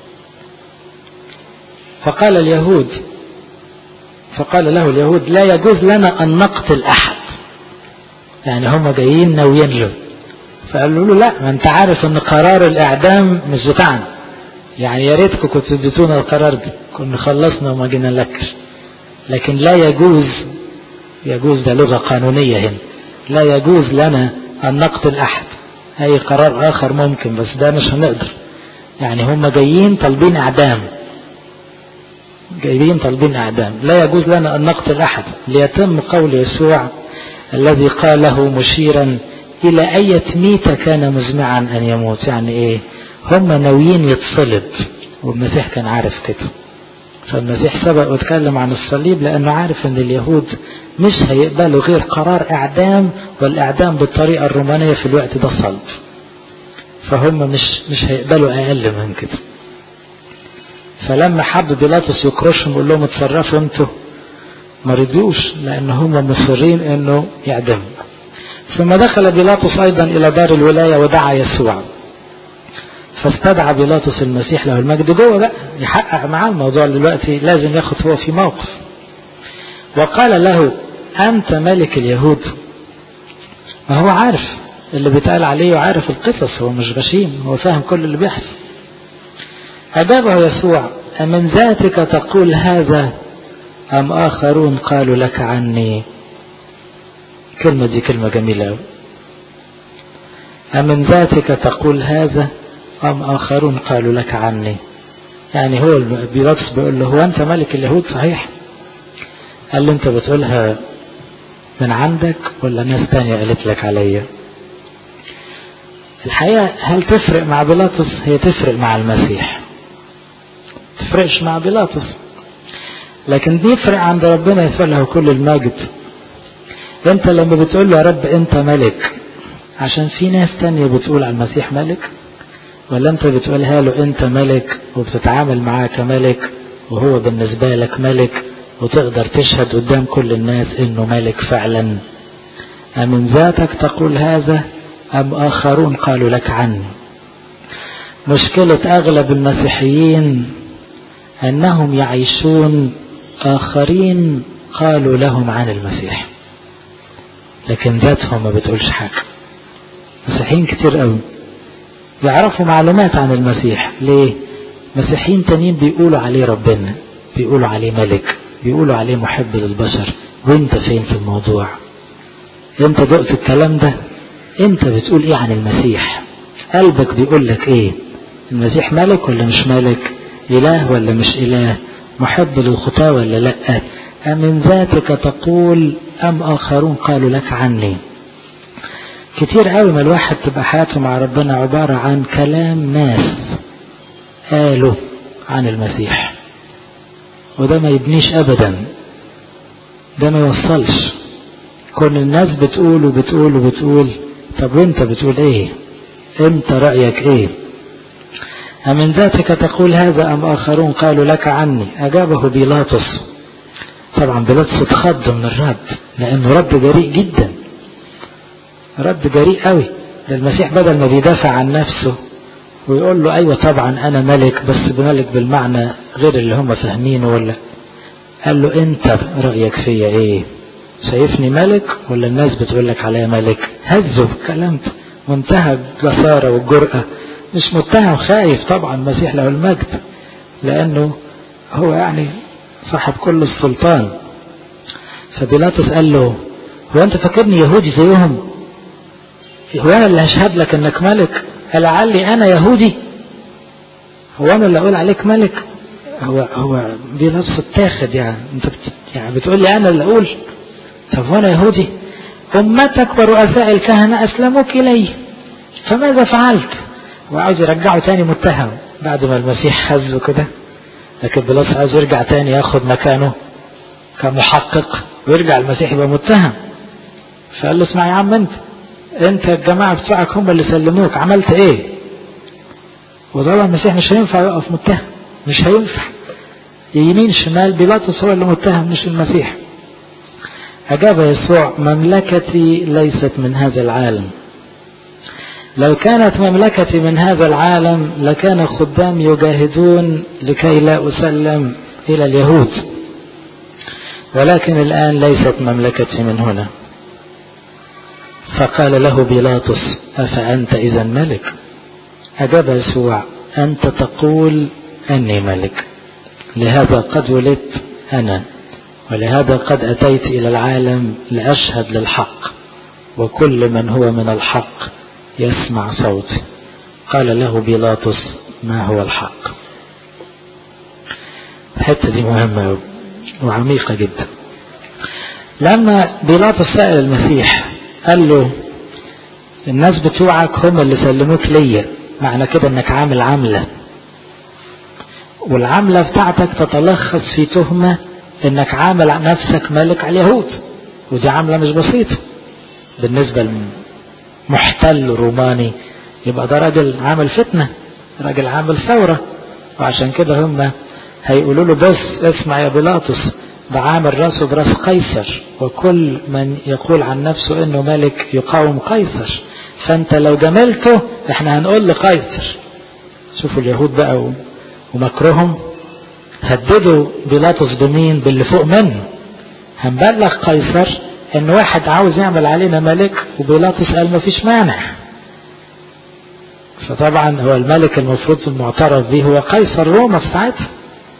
فقال اليهود فقال له اليهود لا يجوز لنا أن نقتل أحد يعني هم جايين ناويين له فقالوا له لا ما انت عارف ان قرار الاعدام مش بتاعنا يعني يا ريتكم كنتوا اديتونا القرار ده كنا خلصنا وما جينا نلكش لكن لا يجوز يجوز ده لغة قانونية هنا لا يجوز لنا أن نقتل أحد أي قرار آخر ممكن بس ده مش هنقدر يعني هم جايين طالبين إعدام جايبين طالبين اعدام لا يجوز لنا ان نقتل احد ليتم قول يسوع الذي قاله مشيرا الى اية ميتة كان مزمعا ان يموت يعني ايه هم ناويين يتصلب والمسيح كان عارف كده فالمسيح سبق واتكلم عن الصليب لانه عارف ان اليهود مش هيقبلوا غير قرار اعدام والاعدام بالطريقة الرومانية في الوقت ده صلب فهم مش مش هيقبلوا اقل من كده فلما حب بيلاطس يكرشهم يقول لهم اتصرفوا انتوا ما رضيوش لان هم مصرين انه يعدموا ثم دخل بيلاطس ايضا الى دار الولاية ودعا يسوع فاستدعى بيلاطس المسيح له المجد جوه بقى يحقق معاه الموضوع دلوقتي لازم ياخد هو في موقف وقال له انت ملك اليهود ما هو عارف اللي بيتقال عليه وعارف القصص هو مش غشيم هو فاهم كل اللي بيحصل أجابه يسوع أمن ذاتك تقول هذا أم آخرون قالوا لك عني كلمة دي كلمة جميلة أوي أمن ذاتك تقول هذا أم آخرون قالوا لك عني يعني هو بيلاطس بيقول له هو أنت ملك اليهود صحيح قال له أنت بتقولها من عندك ولا ناس تانية قالت لك عليا الحقيقة هل تفرق مع بيلاطس هي تفرق مع المسيح تفرقش مع بيلاطس لكن دي يفرق عند ربنا يسوع له كل المجد انت لما بتقول له يا رب انت ملك عشان في ناس تانية بتقول على المسيح ملك ولا انت بتقولها له انت ملك وبتتعامل معاه كملك وهو بالنسبة لك ملك وتقدر تشهد قدام كل الناس انه ملك فعلا أمن ذاتك تقول هذا أم آخرون قالوا لك عني مشكلة أغلب المسيحيين أنهم يعيشون آخرين قالوا لهم عن المسيح لكن ذاتهم ما بتقولش حاجة مسيحيين كتير قوي يعرفوا معلومات عن المسيح ليه مسيحيين تانيين بيقولوا عليه ربنا بيقولوا عليه ملك بيقولوا عليه محب للبشر وانت فين في الموضوع انت دقت الكلام ده انت بتقول ايه عن المسيح قلبك بيقول لك ايه المسيح ملك ولا مش ملك اله ولا مش اله محب للخطاة ولا لا أمن ذاتك تقول أم آخرون قالوا لك عني كتير قوي ما الواحد تبقى حياته مع ربنا عبارة عن كلام ناس قالوا عن المسيح وده ما يبنيش أبدا ده ما يوصلش كون الناس بتقول وبتقول وبتقول طب وانت بتقول ايه انت رأيك ايه أمن ذاتك تقول هذا أم آخرون قالوا لك عني أجابه بيلاطس طبعا بيلاطس اتخض من الرد لأنه رد جريء جدا رد جريء قوي ده المسيح بدل ما بيدافع عن نفسه ويقول له أيوة طبعا أنا ملك بس بملك بالمعنى غير اللي هم فاهمينه ولا قال له أنت رأيك فيا إيه شايفني ملك ولا الناس بتقول لك عليا ملك هزه كلام منتهى الجسارة والجرأة مش متهم خايف طبعا المسيح له المجد لأنه هو يعني صاحب كل السلطان فبيلاطس قال له هو أنت فاكرني يهودي زيهم هو أنا اللي هشهد لك أنك ملك لعلي أنا يهودي هو أنا اللي أقول عليك ملك هو هو بيلاطس اتاخد يعني أنت بت يعني بتقول لي أنا اللي أقول طب وأنا يهودي أمتك ورؤساء الكهنة أسلموك إلي فماذا فعلت وعاوز يرجعه تاني متهم بعد ما المسيح هزه كده لكن بيلاطس عاوز يرجع تاني ياخد مكانه كمحقق ويرجع المسيح يبقى متهم فقال له اسمع يا عم انت انت الجماعة بتوعك هم اللي سلموك عملت ايه وطبعا المسيح مش هينفع يقف متهم مش هينفع يمين شمال بيلاطس هو اللي متهم مش المسيح أجاب يسوع مملكتي ليست من هذا العالم لو كانت مملكتي من هذا العالم لكان خدام يجاهدون لكي لا أسلم إلى اليهود ولكن الآن ليست مملكتي من هنا فقال له بيلاطس أفأنت إذا ملك أجاب يسوع أنت تقول أني ملك لهذا قد ولدت أنا ولهذا قد أتيت إلى العالم لأشهد للحق وكل من هو من الحق يسمع صوتي قال له بيلاطس ما هو الحق الحتة دي مهمة وعميقة جدا لما بيلاطس سأل المسيح قال له الناس بتوعك هم اللي سلموك ليا معنى كده انك عامل عملة والعملة بتاعتك تتلخص في تهمة انك عامل نفسك ملك على اليهود ودي عملة مش بسيطة بالنسبة لمحتل روماني يبقى ده راجل عامل فتنة راجل عامل ثورة وعشان كده هم هيقولوا له بس اسمع يا بيلاطس ده عامل راسه براس قيصر وكل من يقول عن نفسه انه ملك يقاوم قيصر فانت لو جملته احنا هنقول لقيصر شوفوا اليهود بقى ومكرهم هددوا بيلاطس بمين باللي فوق منه هنبلغ قيصر ان واحد عاوز يعمل علينا ملك وبيلاطس قال مفيش مانع فطبعا هو الملك المفروض المعترف به هو قيصر روما في ساعتها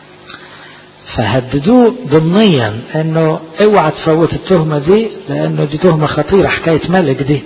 فهددوه ضمنيا انه اوعى تفوت التهمة دي لانه دي تهمة خطيرة حكاية ملك دي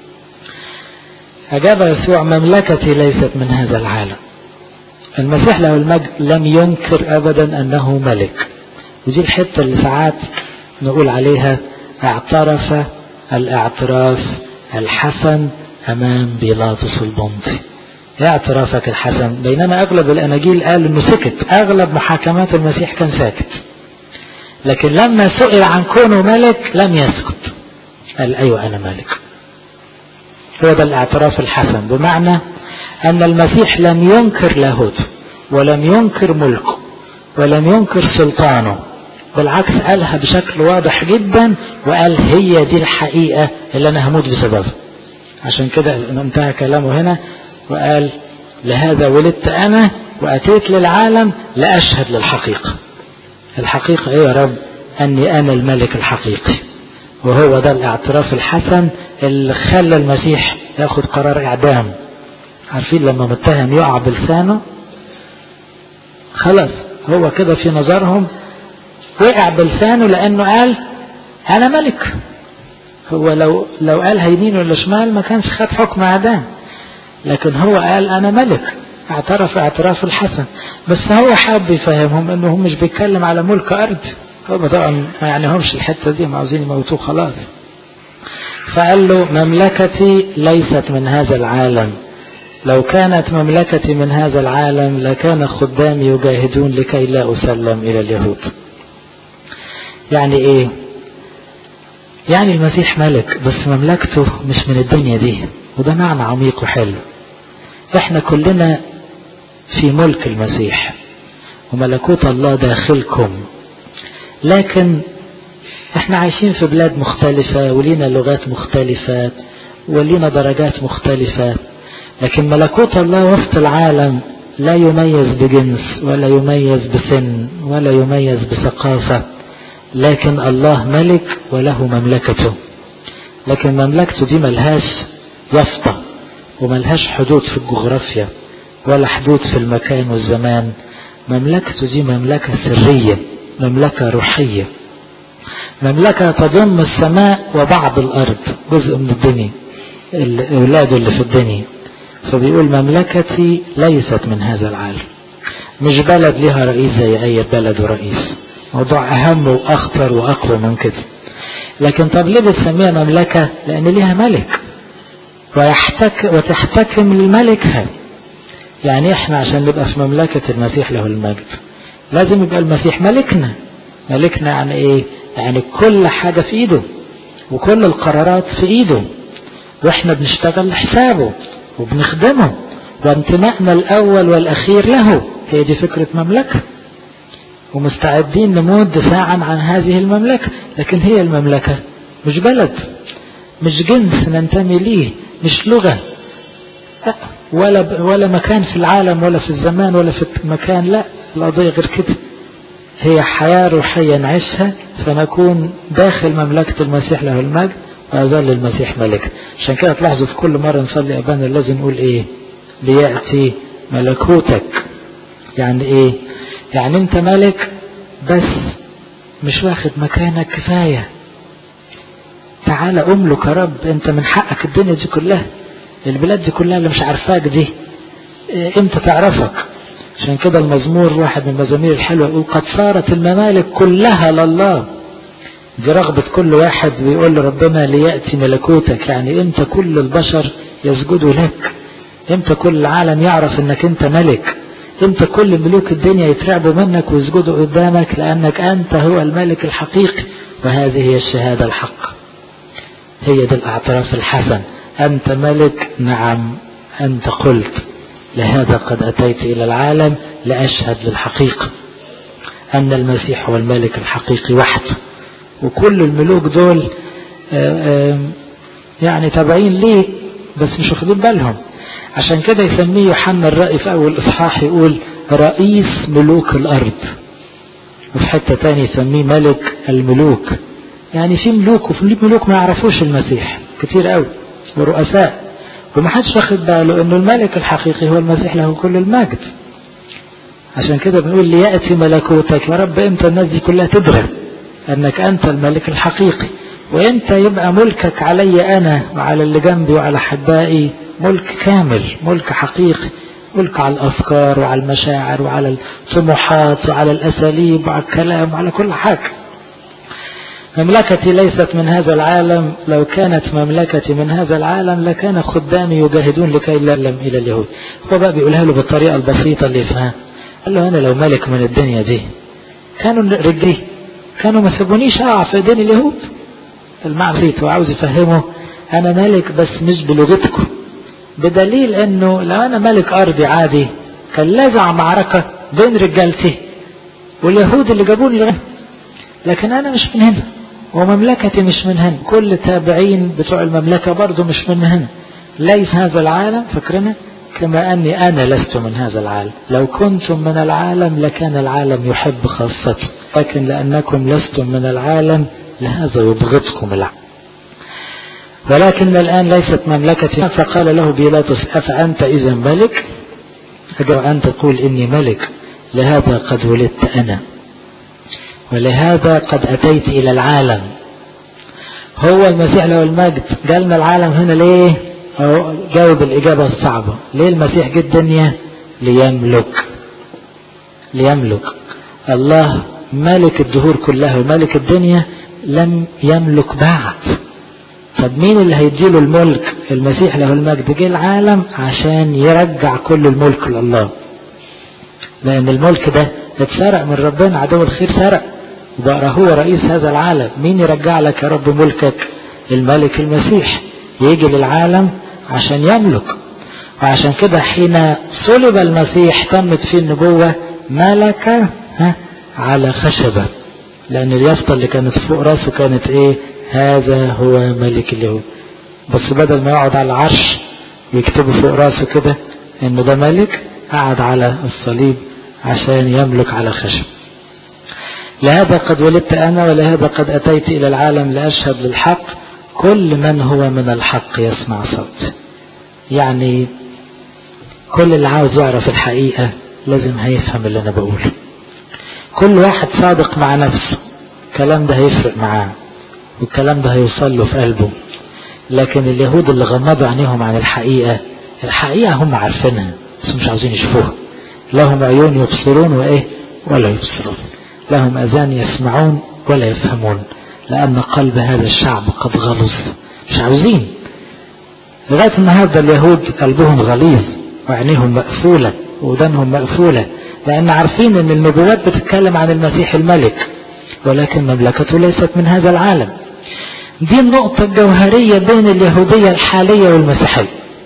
اجاب يسوع مملكتي ليست من هذا العالم المسيح له المجد لم ينكر ابدا انه ملك ودي الحتة اللي ساعات نقول عليها اعترف الاعتراف الحسن امام بيلاطس البنطي اعترافك الحسن بينما اغلب الاناجيل قال انه سكت اغلب محاكمات المسيح كان ساكت لكن لما سئل عن كونه ملك لم يسكت قال ايوه انا ملك هو ده الاعتراف الحسن بمعنى ان المسيح لم ينكر لاهوته ولم ينكر ملكه ولم ينكر سلطانه بالعكس قالها بشكل واضح جدا وقال هي دي الحقيقة اللي انا هموت بسببها عشان كده انتهى كلامه هنا وقال لهذا ولدت أنا وأتيت للعالم لأشهد للحقيقة الحقيقة إيه يا رب أني أنا الملك الحقيقي وهو ده الاعتراف الحسن اللي خلى المسيح ياخد قرار إعدام عارفين لما متهم يقع بلسانه خلاص هو كده في نظرهم وقع بلسانه لأنه قال أنا ملك هو لو لو قال هيمين ولا شمال ما كانش خد حكم إعدام لكن هو قال انا ملك اعترف اعتراف الحسن بس هو حاب يفهمهم انه هم مش بيتكلم على ملك ارض هم طبعا ما يعنيهمش الحته دي ما عاوزين يموتوه خلاص فقال له مملكتي ليست من هذا العالم لو كانت مملكتي من هذا العالم لكان خدامي يجاهدون لكي لا اسلم الى اليهود يعني ايه يعني المسيح ملك بس مملكته مش من الدنيا دي وده معنى عميق وحلو احنا كلنا في ملك المسيح وملكوت الله داخلكم لكن احنا عايشين في بلاد مختلفة ولينا لغات مختلفة ولينا درجات مختلفة لكن ملكوت الله وسط العالم لا يميز بجنس ولا يميز بسن ولا يميز بثقافة لكن الله ملك وله مملكته لكن مملكته دي ملهاش يافطة وملهاش حدود في الجغرافيا ولا حدود في المكان والزمان مملكته دي مملكة سرية مملكة روحية مملكة تضم السماء وبعض الأرض جزء من الدنيا أولاده اللي في الدنيا فبيقول مملكتي ليست من هذا العالم مش بلد لها رئيس زي أي بلد ورئيس موضوع أهم وأخطر وأقوى من كده لكن طب ليه بتسميها مملكة لأن ليها ملك ويحتك وتحتكم لملكها يعني احنا عشان نبقى في مملكة المسيح له المجد لازم يبقى المسيح ملكنا ملكنا يعني ايه يعني كل حاجة في ايده وكل القرارات في ايده واحنا بنشتغل لحسابه وبنخدمه وانتمائنا الاول والاخير له هي دي فكرة مملكة ومستعدين نموت دفاعا عن هذه المملكة لكن هي المملكة مش بلد مش جنس ننتمي ليه مش لغة ولا ولا مكان في العالم ولا في الزمان ولا في المكان لا القضية غير كده هي حياة روحية نعيشها فنكون داخل مملكة المسيح له المجد ويظل المسيح ملك عشان كده تلاحظوا في كل مرة نصلي أبانا لازم نقول إيه ليأتي ملكوتك يعني إيه يعني أنت ملك بس مش واخد مكانك كفاية تعال أملك يا رب أنت من حقك الدنيا دي كلها البلاد دي كلها اللي مش عارفاك دي امتى تعرفك عشان كده المزمور واحد من المزامير الحلوة يقول قد صارت الممالك كلها لله دي رغبة كل واحد بيقول لربنا ليأتي ملكوتك يعني انت كل البشر يسجدوا لك انت كل العالم يعرف انك انت ملك انت كل ملوك الدنيا يترعبوا منك ويسجدوا قدامك لانك انت هو الملك الحقيقي وهذه هي الشهادة الحق هي دي الاعتراف الحسن انت ملك نعم انت قلت لهذا قد اتيت الى العالم لاشهد للحقيقة ان المسيح هو الملك الحقيقي وحده وكل الملوك دول يعني تابعين ليه بس مش واخدين بالهم عشان كده يسميه يوحنا الرأي في أول إصحاح يقول رئيس ملوك الأرض وفي حتة تاني يسميه ملك الملوك يعني في ملوك وفي ملوك ما يعرفوش المسيح كتير قوي ورؤساء ومحدش واخد باله انه الملك الحقيقي هو المسيح له كل المجد عشان كده بنقول ليأتي ملكوتك يا رب امتى الناس دي كلها تدرك انك انت الملك الحقيقي وانت يبقى ملكك علي انا وعلى اللي جنبي وعلى احبائي ملك كامل ملك حقيقي ملك على الافكار وعلى المشاعر وعلى الطموحات وعلى الاساليب وعلى الكلام وعلى كل حاجه مملكتي ليست من هذا العالم لو كانت مملكتي من هذا العالم لكان خدامي يجاهدون لكي لا يعلم الى اليهود هو بقى بيقولها له بالطريقه البسيطه اللي يفهمها قال له انا لو ملك من الدنيا دي كانوا رجلي كانوا ما سابونيش اقع في ايدين اليهود المعنى وعاوز يفهمه انا ملك بس مش بلغتكم بدليل انه لو انا ملك ارضي عادي كان لازع معركة بين رجالتي واليهود اللي جابوني لغاية لكن انا مش من هنا ومملكتي مش من هنا كل تابعين بتوع المملكة برضو مش من هنا ليس هذا العالم فكرنا كما أني أنا لست من هذا العالم لو كنتم من العالم لكان العالم يحب خاصته لكن لأنكم لستم من العالم لهذا يبغضكم العالم ولكن الآن ليست مملكتي فقال له بيلاطس أفأنت إذا ملك أجر أن تقول إني ملك لهذا قد ولدت أنا ولهذا قد أتيت إلى العالم هو المسيح له المجد جالنا العالم هنا ليه أو جاوب الإجابة الصعبة ليه المسيح جه الدنيا ليملك ليملك الله ملك الدهور كلها وملك الدنيا لم يملك بعد طب مين اللي هيديله الملك المسيح له المجد جه العالم عشان يرجع كل الملك لله لأن الملك ده اتسرق من ربنا عدو الخير سرق وبقى هو رئيس هذا العالم مين يرجع لك يا رب ملكك الملك المسيح يجي للعالم عشان يملك وعشان كده حين صلب المسيح تمت فيه النبوة ملك ها على خشبة لأن اليافطة اللي كانت فوق راسه كانت إيه هذا هو ملك اليهود بس بدل ما يقعد على العرش ويكتبوا فوق راسه كده إن ده ملك قعد على الصليب عشان يملك على خشب لهذا قد ولدت أنا ولهذا قد أتيت إلى العالم لأشهد للحق كل من هو من الحق يسمع صوت يعني كل اللي عاوز يعرف الحقيقة لازم هيفهم اللي أنا بقوله كل واحد صادق مع نفسه الكلام ده هيفرق معاه والكلام ده هيوصل له في قلبه لكن اليهود اللي غمضوا عينيهم عن الحقيقة الحقيقة هم عارفينها بس مش عاوزين يشوفوها لهم عيون يبصرون وإيه ولا يبصرون لهم أذان يسمعون ولا يفهمون لأن قلب هذا الشعب قد غلظ مش عاوزين لغاية النهاردة اليهود قلبهم غليظ وعينيهم مقفولة ودانهم مقفولة لأن عارفين أن النبوات بتتكلم عن المسيح الملك ولكن مملكته ليست من هذا العالم دي النقطة الجوهرية بين اليهودية الحالية والمسيحية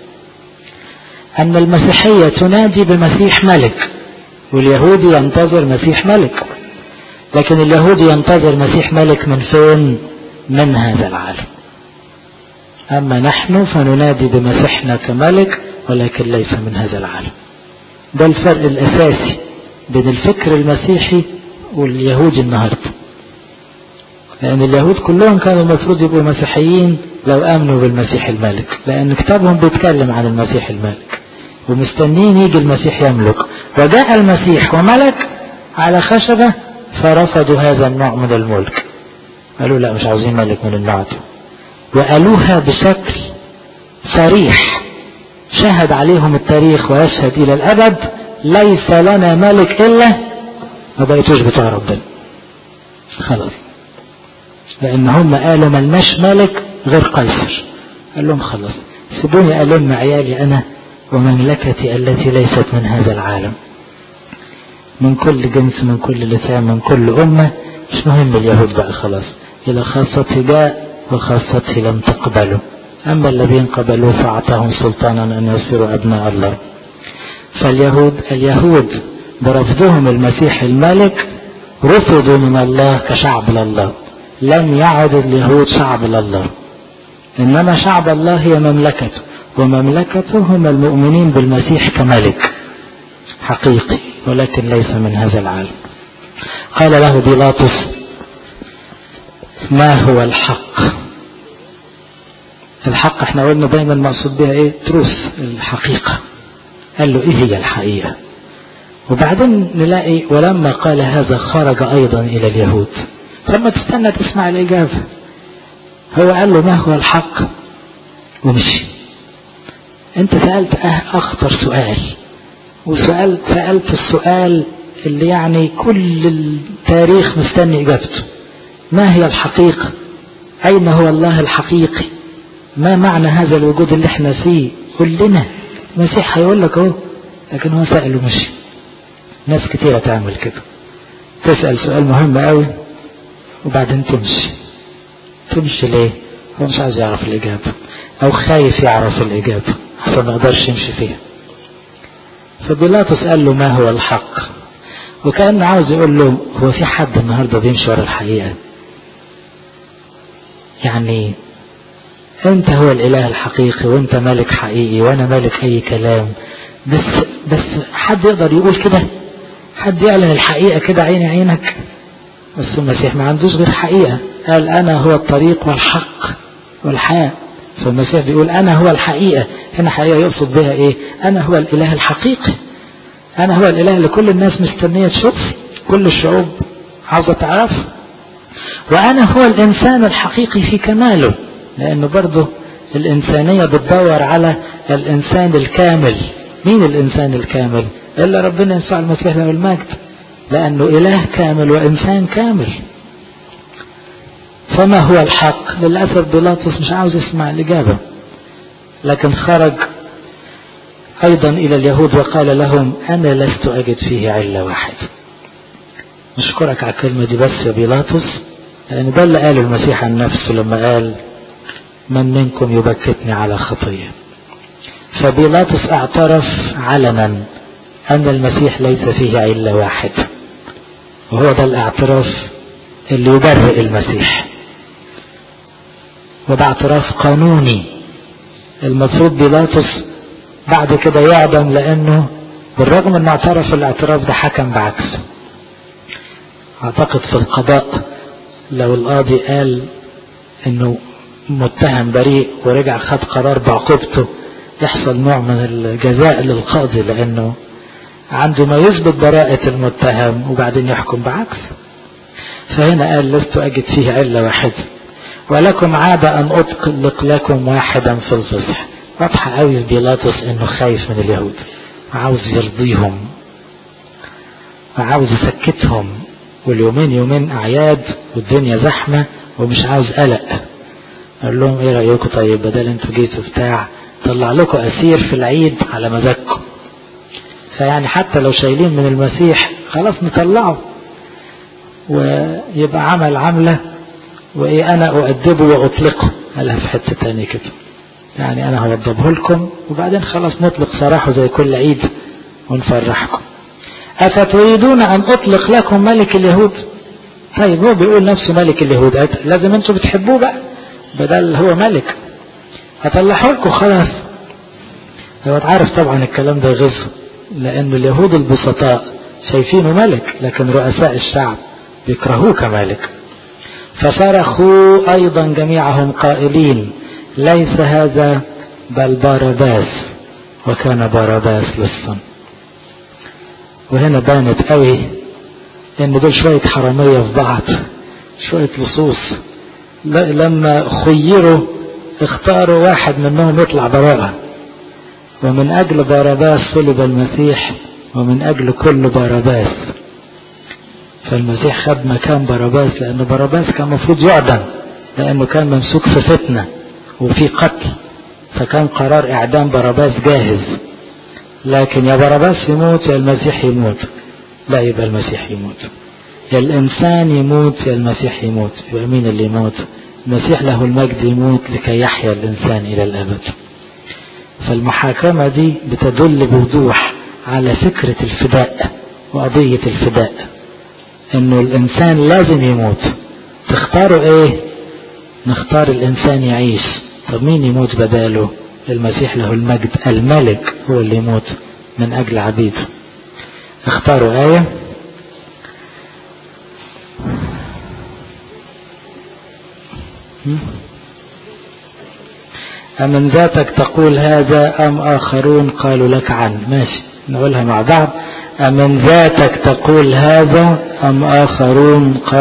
أن المسيحية تنادي بمسيح ملك واليهودي ينتظر مسيح ملك لكن اليهودي ينتظر مسيح ملك من فين من هذا العالم أما نحن فننادي بمسيحنا كملك ولكن ليس من هذا العالم ده الفرق الأساسي بين الفكر المسيحي واليهود النهاردة لأن اليهود كلهم كانوا المفروض يبقوا مسيحيين لو آمنوا بالمسيح الملك لأن كتابهم بيتكلم عن المسيح الملك ومستنين يجي المسيح يملك وجاء المسيح وملك على خشبة فرفضوا هذا النوع من الملك قالوا لا مش عاوزين ملك من النوع ده وقالوها بشكل صريح شهد عليهم التاريخ ويشهد إلى الأبد ليس لنا ملك إلا ما بقيتوش بتوع ربنا خلاص لأن هم قالوا ملناش ملك غير قيصر قال لهم خلاص سيبوني ألم عيالي أنا ومملكتي التي ليست من هذا العالم من كل جنس من كل لسان من كل أمة مش مهم اليهود بقى خلاص إلى خاصته جاء وخاصته لم تقبله أما الذين قبلوه فأعطاهم سلطانا أن يصيروا أبناء الله فاليهود اليهود برفضهم المسيح الملك رفضوا من الله كشعب لله لم يعد اليهود شعب لله إنما شعب الله هي مملكته ومملكته هم المؤمنين بالمسيح كملك حقيقي ولكن ليس من هذا العالم قال له بيلاطس ما هو الحق الحق احنا قلنا دايما مقصود بها ايه تروس الحقيقة قال له ايه هي الحقيقة وبعدين نلاقي ولما قال هذا خرج ايضا الى اليهود لما تستنى تسمع الاجابة هو قال له ما هو الحق ومشي انت سألت اخطر سؤال وسألت سألت السؤال اللي يعني كل التاريخ مستني اجابته ما هي الحقيقة اين هو الله الحقيقي ما معنى هذا الوجود اللي احنا فيه قل لنا المسيح هيقول لك اهو لكن هو سأل ومشي ناس كتيرة تعمل كده تسأل سؤال مهم قوي وبعدين تمشي تمشي ليه هو مش عايز يعرف الإجابة أو خايف يعرف الإجابة عشان ما يقدرش يمشي فيها فبيلاطس قال له ما هو الحق وكأنه عاوز يقول له هو في حد النهاردة بيمشي ورا الحقيقة يعني انت هو الاله الحقيقي وانت ملك حقيقي وانا ملك اي كلام بس بس حد يقدر يقول كده حد يعلن الحقيقة كده عيني عينك بس المسيح ما عندوش غير حقيقة قال انا هو الطريق والحق والحياة فالمسيح بيقول انا هو الحقيقة هنا حقيقة يقصد بها ايه انا هو الاله الحقيقي انا هو الاله اللي كل الناس مستنية تشوف كل الشعوب عاوزة تعرف وانا هو الانسان الحقيقي في كماله لانه برضه الانسانية بتدور على الانسان الكامل مين الانسان الكامل الا ربنا يسوع المسيح له المجد لانه اله كامل وانسان كامل فما هو الحق للأسف بيلاطس مش عاوز يسمع الإجابة لكن خرج أيضا إلى اليهود وقال لهم أنا لست أجد فيه علة واحدة نشكرك على الكلمة دي بس يا بيلاطس لأن ده اللي قاله المسيح عن نفسه لما قال من منكم يبكتني على خطية فبيلاطس اعترف علنا أن المسيح ليس فيه علة واحدة وهو ده الاعتراف اللي يبرئ المسيح وده اعتراف قانوني المفروض بيلاطس بعد كده يعدم لانه بالرغم انه اعترف الاعتراف ده حكم بعكسه اعتقد في القضاء لو القاضي قال انه متهم بريء ورجع خد قرار بعقوبته يحصل نوع من الجزاء للقاضي لانه عنده ما يثبت براءة المتهم وبعدين يحكم بعكسه فهنا قال لست أجد فيه علة واحدة ولكم عاد أن أطلق لكم واحدا في الفصح واضحة قوي بيلاطس انه خايف من اليهود وعاوز يرضيهم وعاوز يسكتهم واليومين يومين أعياد والدنيا زحمة ومش عاوز قلق قال لهم ايه رأيكم طيب بدل انتوا جيتوا بتاع طلع لكم أسير في العيد على مزاجكم فيعني حتى لو شايلين من المسيح خلاص نطلعه ويبقى عمل عملة وإيه أنا أؤدبه وأطلقه قالها في حتة تانية كده يعني أنا هوضبه لكم وبعدين خلاص نطلق سراحه زي كل عيد ونفرحكم أفتريدون أن أطلق لكم ملك اليهود طيب هو بيقول نفسه ملك اليهود لازم أنتوا بتحبوه بقى بدل هو ملك هطلعه لكم خلاص هو عارف طبعا الكلام ده غز لأن اليهود البسطاء شايفينه ملك لكن رؤساء الشعب بيكرهوه كملك فصرخوا أيضا جميعهم قائلين ليس هذا بل بارباس وكان بارباس لصا وهنا بانت قوي ان دول شوية حرامية في بعض شوية لصوص لما خيروا اختاروا واحد منهم يطلع براءة ومن اجل بارباس صلب المسيح ومن أجل كل بارباس فالمسيح خد مكان بارباس لأن بارباس كان المفروض يعدم لأنه كان ممسوك في فتنة وفي قتل فكان قرار إعدام بارباس جاهز لكن يا بارباس يموت يا المسيح يموت لا يبقى المسيح يموت يا الإنسان يموت يا المسيح يموت يبقى مين اللي يموت المسيح له المجد يموت لكي يحيا الإنسان إلى الأبد فالمحاكمة دي بتدل بوضوح على فكرة الفداء وقضية الفداء انه الانسان لازم يموت تختاروا ايه نختار الانسان يعيش طب مين يموت بداله المسيح له المجد الملك هو اللي يموت من اجل عبيده اختاروا آية أمن ذاتك تقول هذا أم آخرون قالوا لك عن ماشي نقولها مع بعض أمن ذاتك تقول هذا أم آخرون قالوا